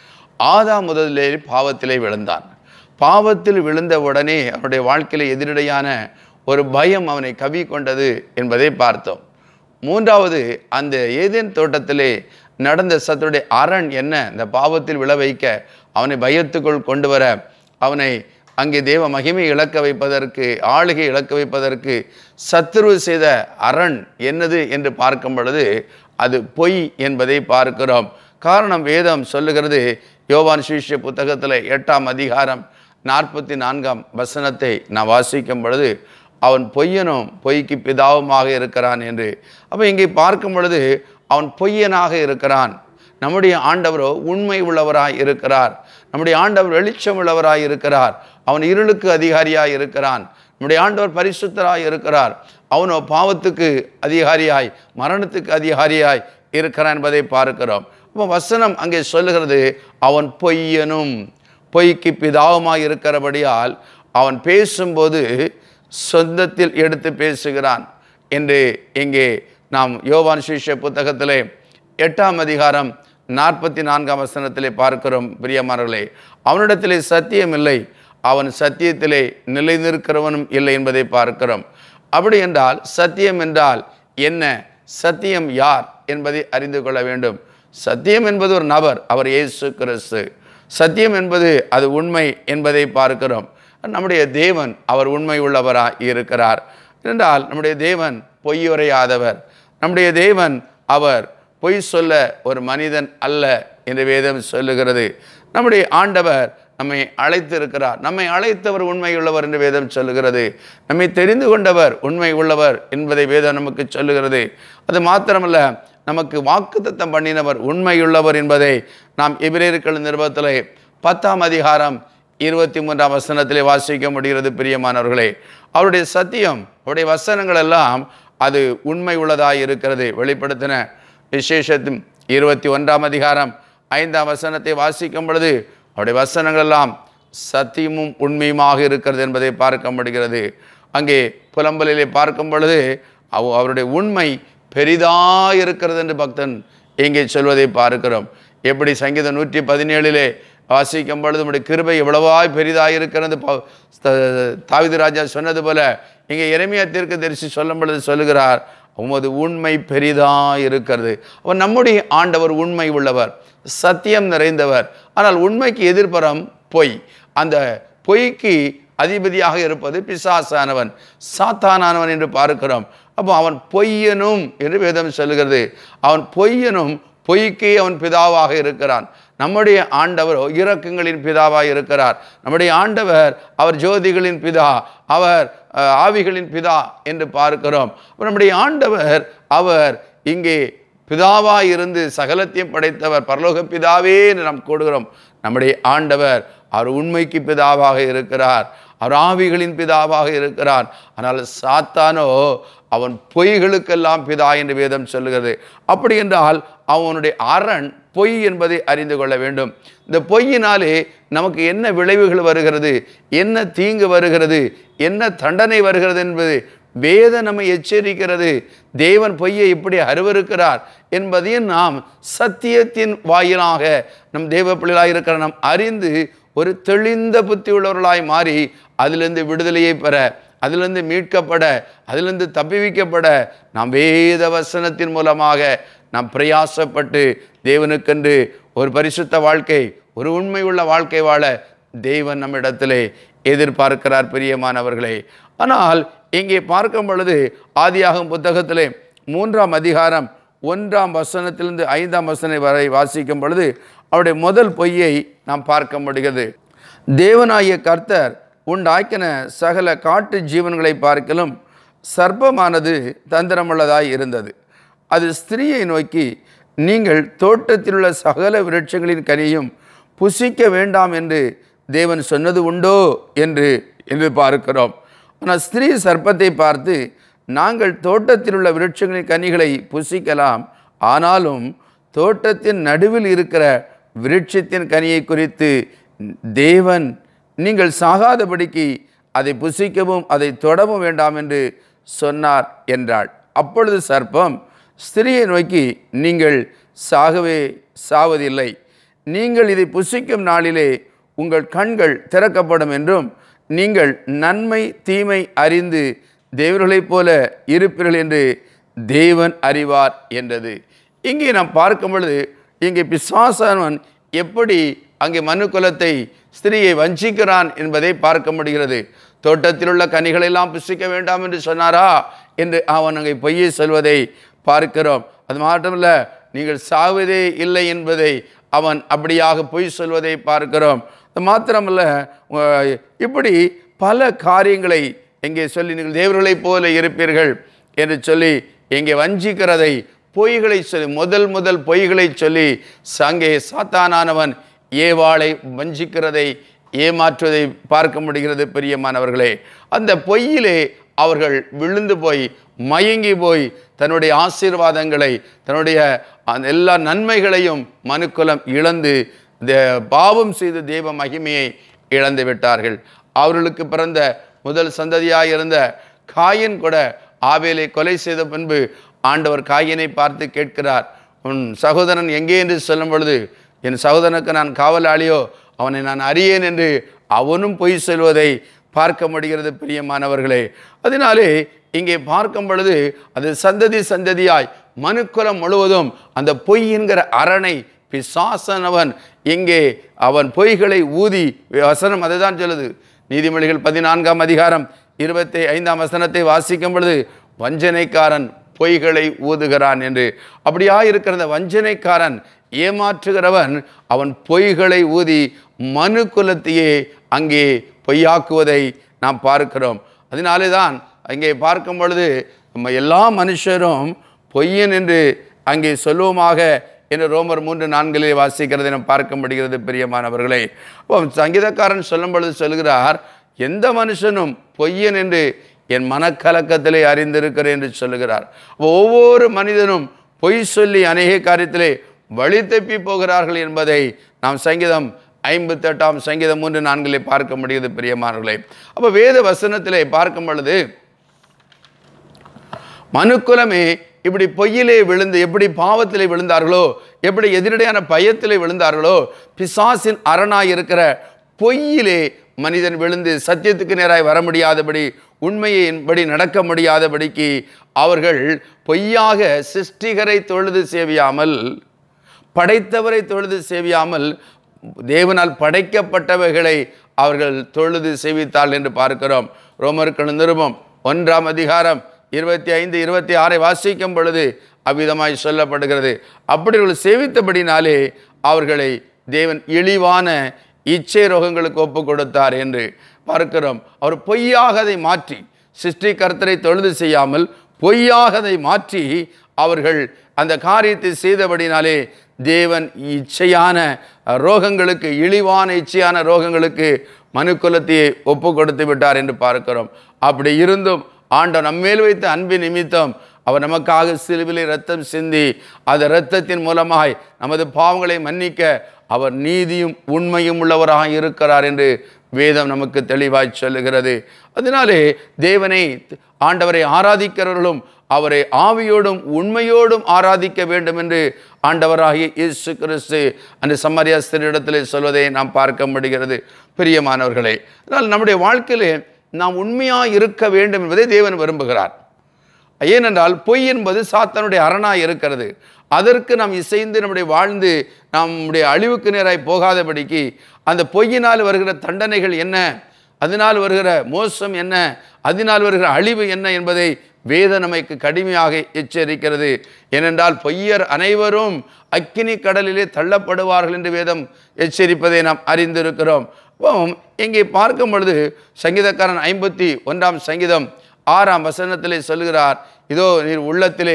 ஆதா முதலிலே பாவத்திலே விழுந்தான் பாவத்தில் விழுந்த உடனே அவனுடைய வாழ்க்கையில எதிரடையான ஒரு பயம் அவனை கவி கொண்டது என்பதை பார்த்தோம் மூன்றாவது அந்த ஏதேன் தோட்டத்திலே நடந்த சத்துடைய அரண் என்ன இந்த பாவத்தில் விழ வைக்க அவனை பயத்துக்குள் கொண்டு வர அவனை அங்கே தேவ மகிமை இழக்க வைப்பதற்கு ஆளுகை இழக்க வைப்பதற்கு சத்துருவு செய்த அரண் என்னது என்று பார்க்கும் பொழுது அது பொய் என்பதை பார்க்கிறோம் காரணம் வேதம் சொல்லுகிறது யோவான் சுவிசேஷ புத்தகத்தில் எட்டாம் அதிகாரம் நாற்பத்தி நான்காம் வசனத்தை நான் வாசிக்கும் பொழுது அவன் பொய்யனும் பொய்க்கு பிதாவுமாக இருக்கிறான் என்று அப்போ இங்கே பார்க்கும் பொழுது அவன் பொய்யனாக இருக்கிறான் நம்முடைய ஆண்டவரோ உண்மை உள்ளவராய் இருக்கிறார் நம்முடைய ஆண்டவர் வெளிச்சம் உள்ளவராய் இருக்கிறார் அவன் இருளுக்கு அதிகாரியாய் இருக்கிறான் நம்முடைய ஆண்டவர் பரிசுத்தராய் இருக்கிறார் அவனோ பாவத்துக்கு அதிகாரியாய் மரணத்துக்கு அதிகாரியாய் இருக்கிறான் என்பதை பார்க்கிறோம் அப்போ வசனம் அங்கே சொல்லுகிறது அவன் பொய்யனும் பொய்க்கு பிதாவுமாய் இருக்கிறபடியால் அவன் பேசும்போது சொந்தத்தில் எடுத்து பேசுகிறான் என்று இங்கே நாம் யோவான் சிஷ்ய புத்தகத்திலே எட்டாம் அதிகாரம் நாற்பத்தி நான்காம் வசனத்திலே பார்க்கிறோம் பிரியமானவர்களே அவனிடத்திலே சத்தியம் இல்லை அவன் சத்தியத்திலே நிலை நிற்கிறவனும் இல்லை என்பதை பார்க்கிறோம் அப்படி என்றால் சத்தியம் என்றால் என்ன சத்தியம் யார் என்பதை அறிந்து கொள்ள வேண்டும் சத்தியம் என்பது ஒரு நபர் அவர் இயேசு கிறிஸ்து சத்தியம் என்பது அது உண்மை என்பதை பார்க்கிறோம் நம்முடைய தேவன் அவர் உண்மை உள்ளவராய் இருக்கிறார் என்றால் நம்முடைய தேவன் பொய்யுரையாதவர் நம்முடைய தேவன் அவர் பொய் சொல்ல ஒரு மனிதன் அல்ல என்று வேதம் சொல்லுகிறது நம்முடைய ஆண்டவர் நம்மை அழைத்திருக்கிறார் நம்மை அழைத்தவர் உண்மை உள்ளவர் என்று வேதம் சொல்லுகிறது நம்மை தெரிந்து கொண்டவர் உண்மை உள்ளவர் என்பதை வேதம் நமக்கு சொல்லுகிறது அது மாத்திரமல்ல நமக்கு வாக்குத்தத்தம் பண்ணினவர் உண்மையுள்ளவர் என்பதை நாம் எபிரேயர்கள் நிருபத்திலே பத்தாம் அதிகாரம் இருபத்தி மூன்றாம் வசனத்திலே வாசிக்க முடிகிறது பிரியமானவர்களே அவருடைய சத்தியம் அவருடைய வசனங்கள் எல்லாம் அது உண்மை உள்ளதாய் இருக்கிறது வெளிப்படுத்தின விசேஷத்தும் இருபத்தி ஒன்றாம் அதிகாரம் ஐந்தாம் வசனத்தை வாசிக்கும் பொழுது அவருடைய வசனங்கள் எல்லாம் சத்தியமும் உண்மையுமாக இருக்கிறது என்பதை பார்க்க முடிகிறது அங்கே புலம்பலிலே பார்க்கும் பொழுது அவ அவருடைய உண்மை பெரிதாக இருக்கிறது என்று பக்தன் இங்கே சொல்வதை பார்க்கிறோம் எப்படி சங்கீதம் நூற்றி பதினேழிலே வாசிக்கும் பொழுது நம்முடைய கிருபை எவ்வளவாய் பெரிதாக இருக்கிறது ப- த- தாவீது ராஜா சொன்னது போல இங்கே இறைமையா தீர்க்க தரிசி சொல்லும் பொழுது சொல்லுகிறார் உமது உண்மை பெரிதாக இருக்கிறது அவன் நம்முடைய ஆண்டவர் உண்மை உள்ளவர் சத்தியம் நிறைந்தவர் ஆனால் உண்மைக்கு எதிர்ப்புறம் பொய் அந்த பொய்க்கு அதிபதியாக இருப்பது பிசாசானவன் சாத்தானானவன் என்று பார்க்கிறோம் அப்போ அவன் பொய்யனும் என்று வேதம் சொல்லுகிறது அவன் பொய்யனும் பொய்க்கே அவன் பிதாவாக இருக்கிறான் நம்முடைய ஆண்டவரோ இரக்கங்களின் பிதாவாக இருக்கிறார் நம்முடைய ஆண்டவர் அவர் ஜோதிகளின் பிதா அவர் அஹ், ஆவிகளின் பிதா என்று பார்க்கிறோம் அப்ப நம்முடைய ஆண்டவர் அவர் இங்கே பிதாவாய் இருந்து சகலத்தையும் படைத்தவர் பரலோக பிதாவே என்று நாம் கூடுகிறோம் நம்முடைய ஆண்டவர் அவர் உண்மைக்கு பிதாவாக இருக்கிறார் அவர் ஆவிகளின் பிதாவாக இருக்கிறார் ஆனால் சாத்தானோ அவன் பொய்களுக்கெல்லாம் பிதா என்று வேதம் சொல்லுகிறது அப்படி என்றால் அவனுடைய அரண் பொய் என்பதை அறிந்து கொள்ள வேண்டும் இந்த பொய்யினாலே நமக்கு என்ன விளைவுகள் வருகிறது என்ன தீங்கு வருகிறது என்ன தண்டனை வருகிறது என்பது வேத நம்மை எச்சரிக்கிறது தேவன் பொய்யை இப்படி அருவருக்கிறார் என்பதையும் நாம் சத்தியத்தின் வாயிலாக நம் தேவ பிள்ளைகளாக இருக்கிற நாம் அறிந்து ஒரு தெளிந்த புத்தி உள்ளவர்களாய் மாறி அதிலிருந்து விடுதலையை பெற அதிலிருந்து மீட்கப்பட அதிலிருந்து தப்பிவிக்கப்பட நாம் வேத வசனத்தின் மூலமாக நாம் பிரயாசப்பட்டு தேவனுக்கென்று ஒரு பரிசுத்த வாழ்க்கை ஒரு உண்மை உள்ள வாழ்க்கை வாழ தேவன் நம்மிடத்திலே எதிர்பார்க்கிறார் பிரியமானவர்களே ஆனால் இங்கே பார்க்கும் பொழுது ஆதியாகும் புத்தகத்திலே மூன்றாம் அதிகாரம் ஒன்றாம் வசனத்திலிருந்து ஐந்தாம் வசனம் வரை வாசிக்கும் பொழுது அவருடைய முதல் பொய்யை நாம் பார்க்க முடிகிறது தேவனாகிய கர்த்தர் உண்டாக்கின சகல காட்டு ஜீவன்களை பார்க்கலும் சர்ப்பமானது தந்திரமுள்ளதாய் இருந்தது அது ஸ்திரீயை நோக்கி நீங்கள் தோட்டத்தில் உள்ள சகல விருட்சங்களின் கனியும் புசிக்க வேண்டாம் என்று தேவன் சொன்னது உண்டோ என்று என்று பார்க்கிறோம் ஆனால் ஸ்திரீ சர்ப்பத்தை பார்த்து நாங்கள் தோட்டத்தில் உள்ள விருட்சங்களின் கனிகளை புசிக்கலாம் ஆனாலும் தோட்டத்தின் நடுவில் இருக்கிற விருட்சத்தின் கனியை குறித்து தேவன் நீங்கள் சாகாதபடிக்கு அதை புசிக்கவும் அதை தொடவும் வேண்டாம் என்று சொன்னார் என்றாள் அப்பொழுது சர்ப்பம் ஸ்திரியை நோக்கி நீங்கள் சாகவே சாவதில்லை நீங்கள் இதை புசிக்கும் நாளிலே உங்கள் கண்கள் திறக்கப்படும் என்றும் நீங்கள் நன்மை தீமை அறிந்து தேவர்களைப் போல இருப்பீர்கள் என்று தேவன் அறிவார் என்றது இங்கே நாம் பார்க்கும் பொழுது இங்கே பிசாசானவன் எப்படி அங்கே மனு குலத்தை ஸ்திரியை வஞ்சிக்கிறான் என்பதை பார்க்க முடிகிறது தோட்டத்தில் உள்ள கனிகளெல்லாம் புசிக்க வேண்டாம் என்று சொன்னாரா என்று அவன் அங்கே பொய்யை சொல்வதை பார்க்கிறோம் அது மட்டுமல்ல நீங்கள் சாவதே இல்லை என்பதை அவன் அப்படியாக பொய் சொல்வதை பார்க்கிறோம் அது மாத்திரமல்ல உ- இப்படி பல காரியங்களை எங்கே சொல்லி நீங்கள் தேவர்களைப் போல இருப்பீர்கள் என்று சொல்லி எங்கே வஞ்சிக்கிறதை பொய்களை சொல்லி முதல் முதல் பொய்களை சொல்லி சங்கே சாத்தானானவன் ஏவாளை வஞ்சிக்கிறதை ஏமாற்றுவதை பார்க்க முடிகிறது பிரியமானவர்களே அந்த பொய்யிலே அவர்கள் விழுந்து போய் மயங்கி போய் தன்னுடைய ஆசீர்வாதங்களை தன்னுடைய அந்த எல்லா நன்மைகளையும் மனுக்குலம் இழந்து தே- பாவம் செய்து தெய்வ மகிமையை இழந்து விட்டார்கள் அவர்களுக்கு பிறந்த முதல் சந்ததியாக இருந்த காயின் கூட ஆவேலை கொலை செய்த பின்பு ஆண்டவர் காயினை பார்த்து கேட்கிறார் உன் சகோதரன் எங்கே என்று சொல்லும் பொழுது என் சகோதரனுக்கு நான் காவலாளியோ அவனை நான் அறியேன் என்று அவனும் பொய் சொல்வதை பார்க்க முடிகிறது பிரியமானவர்களே அதனாலே இங்கே பார்க்கும் பொழுது அது சந்ததி சந்ததியாய் மனுக்குலம் முழுவதும் அந்த பொய் என்கிற அரணை பிசாசனவன் இங்கே அவன் பொய்களை ஊதி வசனம் அதை தான் சொல்லுது நீதிமொழிகள் பதினான்காம் அதிகாரம் இருபத்தி ஐந்தாம் வசனத்தை வாசிக்கும் பொழுது வஞ்சனைக்காரன் பொய்களை ஊதுகிறான் என்று அப்படியா இருக்கிற அந்த வஞ்சனைக்காரன் ஏமாற்றுகிறவன் அவன் பொய்களை ஊதி மனு குலத்தையே அங்கே பொய்யாக்குவதை நாம் பார்க்கிறோம் அதனாலே தான் அங்கே பார்க்கும் பொழுது நம்ம எல்லா மனுஷரும் பொய்யன் என்று அங்கே சொல்லுவோமாக என்று ரோமர் மூன்று நான்கிலே வாசிக்கிறதை நாம் பார்க்க முடிகிறது பிரியமானவர்களே அப்போ சங்கீதக்காரன் சொல்லும் பொழுது சொல்கிறார் எந்த மனுஷனும் பொய்யன் என்று என் மனக்கலக்கத்திலே அறிந்திருக்கிறேன் என்று சொல்லுகிறார் அப்போ ஒவ்வொரு மனிதனும் பொய் சொல்லி அநேக காரியத்திலே வழி தப்பி போகிறார்கள் என்பதை நாம் சங்கீதம் ஐம்பத்தெட்டாம் சங்கீதம் மூன்று நான்கிலே பார்க்க முடியுது பிரியமானவர்களே அப்போ வேத வசனத்திலே பார்க்கும் பொழுது மனுக்குலமே இப்படி பொய்யிலே விழுந்து எப்படி பாவத்திலே விழுந்தார்களோ எப்படி எதிரடையான பயத்திலே விழுந்தார்களோ பிசாசின் அரணாய் இருக்கிற பொய்யிலே மனிதன் விழுந்து சத்தியத்துக்கு நேராய் வர முடியாதபடி உண்மையின்படி நடக்க முடியாதபடிக்கு அவர்கள் பொய்யாக சிருஷ்டிகரை தொழுது சேவியாமல் படைத்தவரை தொழுது சேவியாமல் தேவனால் படைக்கப்பட்டவைகளை அவர்கள் தொழுது சேவித்தாள் என்று பார்க்கிறோம் ரோமர்கள் நிருபம் ஒன்றாம் அதிகாரம் இருபத்தி ஐந்து இருபத்தி ஆறை வாசிக்கும் பொழுது அவ்விதமாய் சொல்லப்படுகிறது அப்படி அவர்கள் சேவித்தபடினாலே அவர்களை தேவன் இழிவான இச்சை ரோகங்களுக்கு ஒப்பு கொடுத்தார் என்று பார்க்கிறோம் அவர் பொய்யாக அதை மாற்றி சிருஷ்டி கர்த்தரை தொழுது செய்யாமல் பொய்யாக அதை மாற்றி அவர்கள் அந்த காரியத்தை செய்தபடினாலே தேவன் இச்சையான ரோகங்களுக்கு இழிவான இச்சையான ரோகங்களுக்கு மனுக்குலத்தையே ஒப்பு கொடுத்து விட்டார் என்று பார்க்கிறோம் அப்படி இருந்தும் ஆண்டவர் நம்மேல் வைத்த அன்பின் நிமித்தம் அவர் நமக்காக சிலுவிலே ரத்தம் சிந்தி அந்த இரத்தத்தின் மூலமாய் நமது பாவங்களை மன்னிக்க அவர் நீதியும் உண்மையும் உள்ளவராக இருக்கிறார் என்று வேதம் நமக்கு தெளிவாய் சொல்லுகிறது அதனாலே தேவனை ஆண்டவரை ஆராதிக்கிறவர்களும் அவரை ஆவியோடும் உண்மையோடும் ஆராதிக்க வேண்டும் என்று ஆண்டவராகிய இயேசு கிறிஸ்து அந்த சம்மரியா ஸ்திரியிடத்திலே சொல்வதை நாம் பார்க்க முடிகிறது பிரியமானவர்களே அதனால் நம்முடைய வாழ்க்கையிலே நாம் உண்மையாக இருக்க வேண்டும் என்பதை தேவன் விரும்புகிறார் ஏனென்றால் பொய் என்பது சாத்தானுடைய அரணாய் இருக்கிறது அதற்கு நாம் இசைந்து நம்முடைய வாழ்ந்து நம்முடைய அழிவுக்கு நேராய் போகாதபடிக்கு அந்த பொய்யினால் வருகிற தண்டனைகள் என்ன அதனால் வருகிற மோசம் என்ன அதனால் வருகிற அழிவு என்ன என்பதை வேத நமக்கு கடுமையாக எச்சரிக்கிறது ஏனென்றால் பொய்யர் அனைவரும் அக்கினி கடலிலே தள்ளப்படுவார்கள் என்று வேதம் எச்சரிப்பதை நாம் அறிந்திருக்கிறோம் அப்போ இங்கே பார்க்கும் பொழுது சங்கீதக்காரன் ஐம்பத்தி ஒன்றாம் சங்கீதம் ஆறாம் வசனத்திலே சொல்கிறார் இதோ நீர் உள்ளத்திலே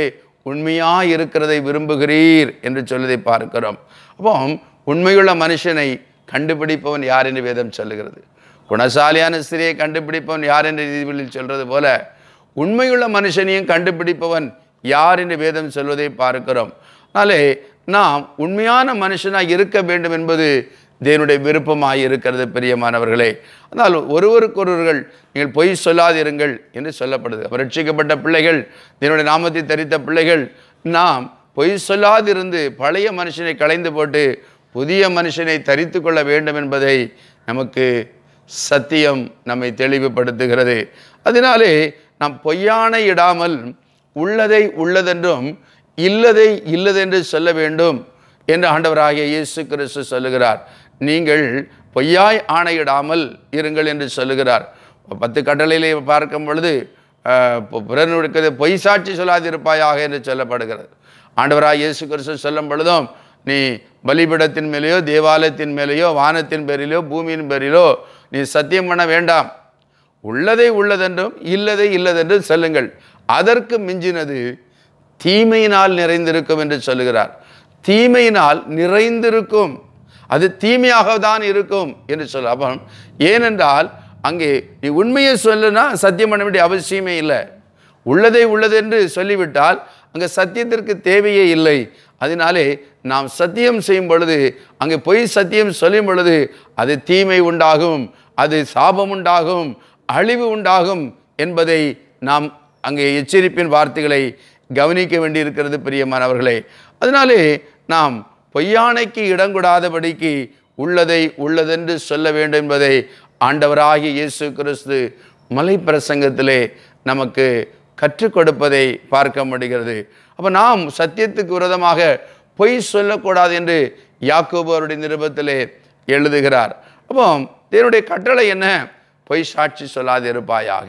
உண்மையாக இருக்கிறதை விரும்புகிறீர் என்று சொல்வதை பார்க்கிறோம் அப்போ உண்மையுள்ள மனுஷனை கண்டுபிடிப்பவன் யார் என்று வேதம் சொல்லுகிறது குணசாலியான ஸ்திரியை கண்டுபிடிப்பவன் யார் என்று நீதிபதியில் சொல்றது போல உண்மையுள்ள மனுஷனையும் கண்டுபிடிப்பவன் யார் என்று வேதம் சொல்வதை பார்க்கிறோம் அதனாலே நாம் உண்மையான மனுஷனாக இருக்க வேண்டும் என்பது தேவனுடைய விருப்பமாக இருக்கிறது பிரியமானவர்களே ஆனால் ஒருவருக்கொருவர்கள் நீங்கள் பொய் சொல்லாதிருங்கள் என்று சொல்லப்படுது அப்ப ரட்சிக்கப்பட்ட பிள்ளைகள் தேவனுடைய நாமத்தை தரித்த பிள்ளைகள் நாம் பொய் சொல்லாதிருந்து பழைய மனுஷனை களைந்து போட்டு புதிய மனுஷனை தரித்து கொள்ள வேண்டும் என்பதை நமக்கு சத்தியம் நம்மை தெளிவுபடுத்துகிறது அதனாலே நாம் பொய்யானை இடாமல் உள்ளதை உள்ளதென்றும் இல்லதை இல்லதென்று சொல்ல வேண்டும் என்று ஆண்டவராகிய இயேசு கிறிஸ்து சொல்லுகிறார் நீங்கள் பொய்யாய் ஆணையிடாமல் இருங்கள் என்று சொல்லுகிறார் பத்து கட்டளையிலே பார்க்கும் பொழுது அஹ், பொ- பிறனுடைய பொய் சாட்சி சொல்லாதிருப்பாயாக என்று சொல்லப்படுகிறது ஆண்டவராக இயேசு கிறிஸ்து சொல்லும் பொழுதும் நீ பலிபீடத்தின் மேலேயோ தேவாலயத்தின் மேலேயோ வானத்தின் பேரிலோ பூமியின் பேரிலோ நீ சத்தியம் பண்ண வேண்டாம் உள்ளதை உள்ளதென்றும் இல்லதை இல்லதென்றும் சொல்லுங்கள் அதற்கு மிஞ்சினது தீமையினால் நிறைந்திருக்கும் என்று சொல்லுகிறார் தீமையினால் நிறைந்திருக்கும் அது தீமையாக தான் இருக்கும் என்று சொல்ல அப்போ ஏனென்றால் அங்கே நீ உண்மையை சொல்லுனா சத்தியம் பண்ண வேண்டிய அவசியமே இல்லை உள்ளதை உள்ளதென்று சொல்லிவிட்டால் அங்கே சத்தியத்திற்கு தேவையே இல்லை அதனாலே நாம் சத்தியம் செய்யும் பொழுது அங்கே பொய் சத்தியம் சொல்லும் பொழுது அது தீமை உண்டாகும் அது சாபம் உண்டாகும் அழிவு உண்டாகும் என்பதை நாம் அங்கே எச்சரிப்பின் வார்த்தைகளை கவனிக்க வேண்டியிருக்கிறது பிரியமானவர்களே அதனாலே நாம் பொய்யானைக்கு இடங்கூடாதபடிக்கு உள்ளதை உள்ளதென்று சொல்ல வேண்டும் என்பதை ஆண்டவராகிய இயேசு கிறிஸ்து மலை பிரசங்கத்திலே நமக்கு கற்றுக் கொடுப்பதை பார்க்க முடிகிறது அப்போ நாம் சத்தியத்துக்கு விரோதமாக பொய் சொல்லக்கூடாது என்று யாக்கோபு அவருடைய நிருபத்திலே எழுதுகிறார் அப்போ தேவனுடைய கட்டளை என்ன பொய் சாட்சி சொல்லாதிருப்பாயாக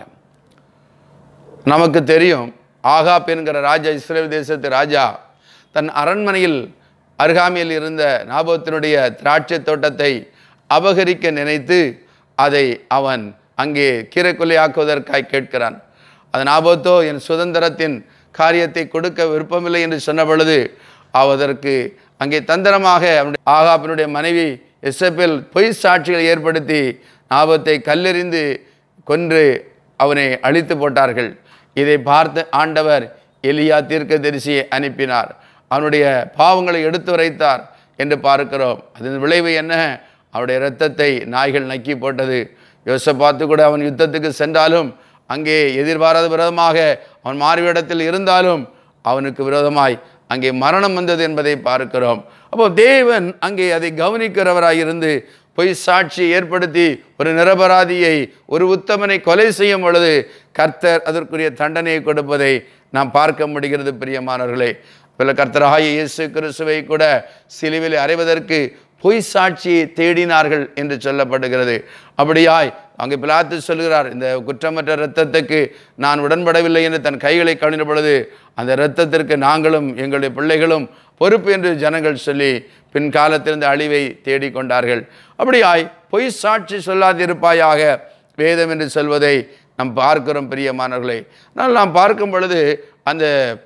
நமக்கு தெரியும் ஆகாப் என்கிற ராஜா இஸ்ரேல் தேசத்து ராஜா தன் அரண்மனையில் அருகாமையில் இருந்த நாபோத்தினுடைய திராட்சை தோட்டத்தை அபகரிக்க நினைத்து அதை அவன் அங்கே கீரைக்கொல்லையாக்குவதற்காய் கேட்கிறான் அது நாபோத்தோ என் சுதந்திரத்தின் காரியத்தை கொடுக்க விருப்பமில்லை என்று சொன்ன பொழுது அவதற்கு அங்கே தந்திரமாக அவனுடைய ஆகாப்பினுடைய மனைவி எசபெல் பொய் சாட்சிகளை ஏற்படுத்தி நாபத்தை கல்லெறிந்து கொன்று அவனை அழித்து போட்டார்கள் இதை பார்த்து ஆண்டவர் எலியா தீர்க்கதரிசியை அனுப்பினார் அவனுடைய பாவங்களை எடுத்து உரைத்தார் என்று பார்க்கிறோம் அதன் விளைவு என்ன அவனுடைய இரத்தத்தை நாய்கள் நக்கி போட்டது யோசப்பாத்து கூட அவன் யுத்தத்துக்கு சென்றாலும் அங்கே எதிர்பாராத விரோதமாக அவன் மாறுவிடத்தில் இருந்தாலும் அவனுக்கு விரோதமாய் அங்கே மரணம் வந்தது என்பதை பார்க்கிறோம் அப்போ தேவன் அங்கே அதை கவனிக்கிறவராய் இருந்து பொய் சாட்சி ஏற்படுத்தி ஒரு நிரபராதியை ஒரு உத்தமனை கொலை செய்யும் பொழுது கர்த்தர் அதற்குரிய தண்டனையை கொடுப்பதை நாம் பார்க்க முடிகிறது பிரியமானவர்களே பிற கர்த்தராகிய இயேசு கிறிஸ்துவை கூட சிலுவையில் அறைவதற்கு பொய் சாட்சியை தேடினார்கள் என்று சொல்லப்படுகிறது அப்படியாய் அங்கே பிலாத்து சொல்கிறார் இந்த குற்றமற்ற இரத்தத்துக்கு நான் உடன்படவில்லை என்று தன் கைகளை கவிழ்ந்த பொழுது அந்த இரத்தத்திற்கு நாங்களும் எங்களுடைய பிள்ளைகளும் பொறுப்பு என்று ஜனங்கள் சொல்லி பின் காலத்திலிருந்து அழிவை தேடிக்கொண்டார்கள் அப்படியாய் பொய் சாட்சி சொல்லாதிருப்பாயாக வேதம் என்று சொல்வதை நாம் பார்க்கிறோம் பிரியமானவர்களே ஆனால் நாம் பார்க்கும் பொழுது அந்த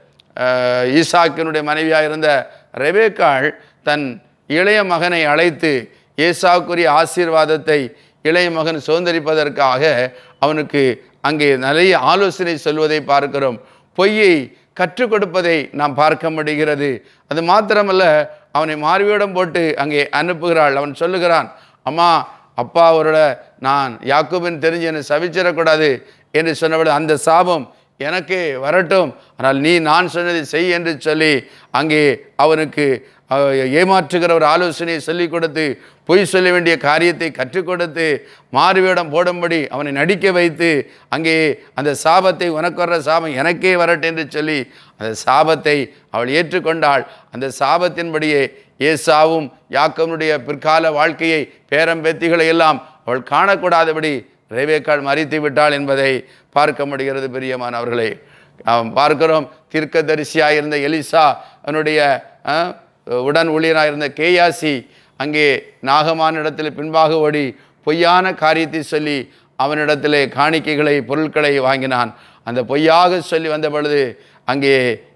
அஹ், ஈசாக்கினுடைய மனைவியாக இருந்த ரெபேக்காள் தன் இளைய மகனை அழைத்து ஏசாவுக்குரிய ஆசீர்வாதத்தை இளைய மகன் சுதந்திரிப்பதற்காக அவனுக்கு அங்கே நிறைய ஆலோசனை சொல்வதை பார்க்கிறோம் பொய்யை கற்றுக் கொடுப்பதை நாம் பார்க்க முடிகிறது அது மாத்திரமல்ல அவனை மார்வியிடம் போட்டு அங்கே அனுப்புகிறாள் அவன் சொல்லுகிறான் அம்மா அப்பா அவரோட நான் யாக்கோபின் தெரிஞ்சு என்னை சபிச்சிடக்கூடாது என்று சொன்னபொழுது அந்த சாபம் எனக்கு வரட்டும் ஆனால் நீ நான் சொன்னதை செய் என்று சொல்லி அங்கே அவனுக்கு அஹ், ஏமாற்றுகிற ஒரு ஆலோசனையை சொல்லிக் கொடுத்து பொய் சொல்ல வேண்டிய காரியத்தை கற்றுக் கொடுத்து மாறுவேடம் போடும்படி அவனை நடிக்க வைத்து அங்கே அந்த சாபத்தை உனக்கு வர்ற சாபம் எனக்கே வரட்டும் என்று சொல்லி அந்த சாபத்தை அவள் ஏற்றுக்கொண்டாள் அந்த சாபத்தின்படியே ஏசாவும் யாக்கவனுடைய பிற்கால வாழ்க்கையை பேரம்பேத்திகளை எல்லாம் அவள் காணக்கூடாதபடி ரேவேக்காள் மறித்து விட்டாள் என்பதை பார்க்க முடிகிறது பிரியமானவர்களே அவன் பார்க்கிறோம் தீர்க்கதரிசியாக இருந்த எலிசா அவனுடைய அஹ், உடன் ஊழியராக இருந்த கேயாசி அங்கே நாகமானிடத்தில் பின்பாக ஓடி பொய்யான காரியத்தை சொல்லி அவனிடத்திலே காணிக்கைகளை பொருட்களை வாங்கினான் அந்த பொய்யாக சொல்லி வந்த பொழுது அங்கே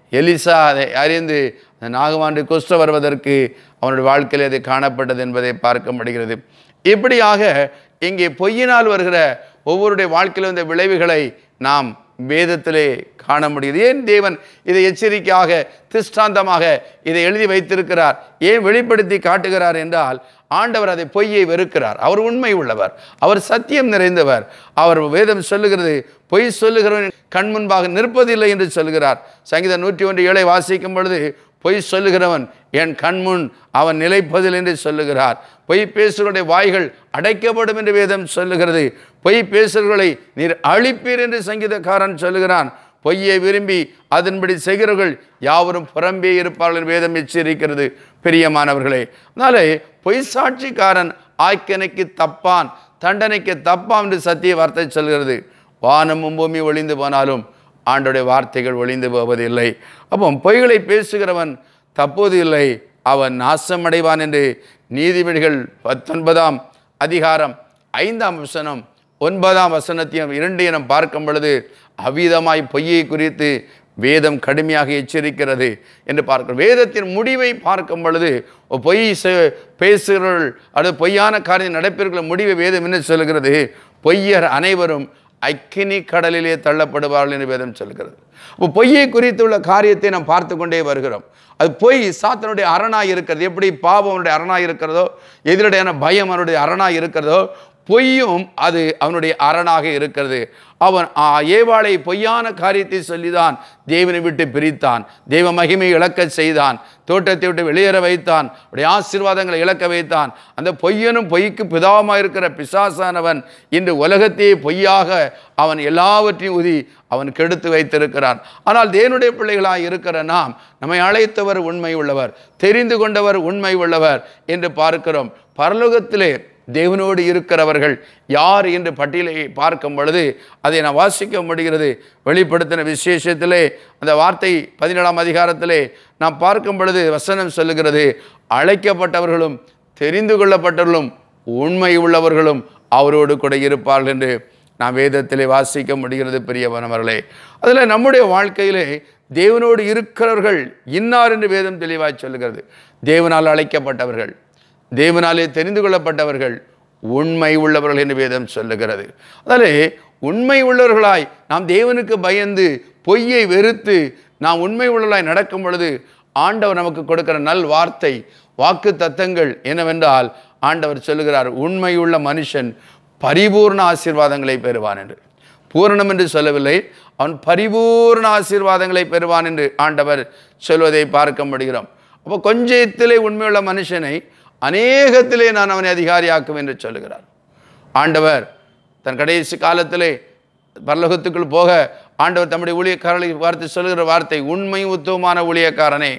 எலிசா அதை அறிந்து அந்த நாகமாண்டு குஷ்டம் வருவதற்கு அவனுடைய வாழ்க்கையில் அது காணப்பட்டது என்பதை பார்க்க முடிகிறது இப்படியாக இங்கே பொய்யினால் வருகிற ஒவ்வொருடைய வாழ்க்கையிலும் இந்த விளைவுகளை நாம் வேதத்திலே காண முடியுது ஏன் தேவன் இதை எச்சரிக்கையாக திஷ்டாந்தமாக இதை எழுதி வைத்திருக்கிறார் ஏன் வெளிப்படுத்தி காட்டுகிறார் என்றால் ஆண்டவர் அதை பொய்யை வெறுக்கிறார் அவர் உண்மை உள்ளவர் அவர் சத்தியம் நிறைந்தவர் அவர் வேதம் சொல்லுகிறது பொய் சொல்லுகிறவன் கண் முன்பாக நிற்பதில்லை என்று சொல்கிறார் சங்கீதம் நூற்றி ஒன்று ஏழை வாசிக்கும் பொழுது பொய் சொல்லுகிறவன் என் கண்முன் அவன் நிலைப்பதில் என்று சொல்லுகிறார் பொய் பேசுகிறவருடைய வாய்கள் அடைக்கப்படும் என்று வேதம் சொல்லுகிறது பொய் பேசுகிறவர்களை நீர் அழிப்பீர் என்று சங்கீதக்காரன் சொல்லுகிறான் பொய்யை விரும்பி அதன்படி செய்கிறவர்கள் யாவரும் புறம்பே இருப்பார்கள் என்று வேதம் எச்சரிக்கிறது பிரியமானவர்களே அதனாலே பொய் சாட்சிக்காரன் ஆய்க்கனைக்கு தப்பான் தண்டனைக்கு தப்பான் என்று சத்திய வார்த்தை சொல்கிறது வானமும் பூமி ஒளிந்து போனாலும் ஆண்டோடைய வார்த்தைகள் ஒளிந்து போவதில்லை அப்போ பொய்களை பேசுகிறவன் தப்போது இல்லை அவன் நாசமடைவான் என்று நீதிபதிகள் பத்தொன்பதாம் அதிகாரம் ஐந்தாம் வசனம் ஒன்பதாம் வசனத்தையும் இரண்டையும் நாம் பார்க்கும் பொழுது அவ்விதமாய் பொய்யை குறித்து வேதம் கடுமையாக எச்சரிக்கிறது என்று பார்க்கிறோம் வேதத்தின் முடிவை பார்க்கும் பொழுது ஒரு பொய் செ- பேசுகிறவர்கள் அல்லது பொய்யான காரியம் நடப்பிருக்கிற முடிவை வேதம் என்ன சொல்கிறது பொய்யர் அனைவரும் அக்கினி கடலிலே தள்ளப்படுவார்கள் என்று வேதம் சொல்கிறது அப்போ பொய்யை குறித்துள்ள காரியத்தை நாம் பார்த்து கொண்டே வருகிறோம் அது பொய் சாத்தனுடைய அரணாய் இருக்கிறது எப்படி பாவம் அவனுடைய அரணாய் இருக்கிறதோ எதிரடையான பயம் அவனுடைய அரணாய் இருக்கிறதோ பொய்யும் அது அவனுடைய அரணாக இருக்கிறது அவன் ஆ, ஏவாளை பொய்யான காரியத்தை சொல்லிதான் தேவனை விட்டு பிரித்தான் தெய்வ மகிமை இழக்க செய்தான் தோட்டத்தை விட்டு வெளியேற வைத்தான் அவருடைய ஆசீர்வாதங்களை இழக்க வைத்தான் அந்த பொய்யனும் பொய்க்கு பிதாவமாக இருக்கிற பிசாசானவன் இன்று உலகத்தையே பொய்யாக அவன் எல்லாவற்றையும் உதி அவன் கெடுத்து வைத்திருக்கிறான் ஆனால் தேவனுடைய பிள்ளைகளாய் இருக்கிற நாம் நம்மை அழைத்தவர் உண்மை உள்ளவர் தெரிந்து கொண்டவர் உண்மை உள்ளவர் என்று பார்க்கிறோம் பரலோகத்திலே தேவனோடு இருக்கிறவர்கள் யார் என்று பட்டியலை பார்க்கும் பொழுது அதை நான் வாசிக்க முடிகிறது வெளிப்படுத்தின விசேஷத்திலே அந்த வார்த்தை பதினேழாம் அதிகாரத்திலே நாம் பார்க்கும் பொழுது வசனம் சொல்லுகிறது அழைக்கப்பட்டவர்களும் தெரிந்து கொள்ளப்பட்டவர்களும் உண்மை உள்ளவர்களும் அவரோடு கூட இருப்பார்கள் என்று நாம் வேதத்திலே வாசிக்க முடிகிறது பிரியவனவர்களே அதில் நம்முடைய வாழ்க்கையிலே தேவனோடு இருக்கிறவர்கள் இன்னார் என்று வேதம் தெளிவாக சொல்லுகிறது தேவனால் அழைக்கப்பட்டவர்கள் தேவனாலே தெரிந்து கொள்ளப்பட்டவர்கள் உண்மை உள்ளவர்கள் என்று வேதம் சொல்லுகிறது அதனாலே உண்மை உள்ளவர்களாய் நாம் தேவனுக்கு பயந்து பொய்யை வெறுத்து நாம் உண்மை உள்ளவர்களாய் நடக்கும் பொழுது ஆண்டவர் நமக்கு கொடுக்கிற நல் வார்த்தை வாக்கு தத்தங்கள் என்னவென்றால் ஆண்டவர் சொல்லுகிறார் உண்மையுள்ள மனுஷன் பரிபூர்ண ஆசீர்வாதங்களை பெறுவான் என்று பூரணம் என்று சொல்லவில்லை அவன் பரிபூர்ண ஆசீர்வாதங்களை பெறுவான் என்று ஆண்டவர் சொல்வதை பார்க்க முடிகிறோம் அப்போ கொஞ்சத்திலே உண்மையுள்ள மனுஷனை அநேகத்திலே நான் அவனை அதிகாரியாக்கும் என்று சொல்லுகிறார் ஆண்டவர் தன் கடைசி காலத்திலே பரலோகத்துக்குள் போக ஆண்டவர் தம்முடைய ஊழியக்காரர்களை வார்த்தை சொல்லுகிற வார்த்தை உண்மை உத்தமமான ஊழியக்காரனே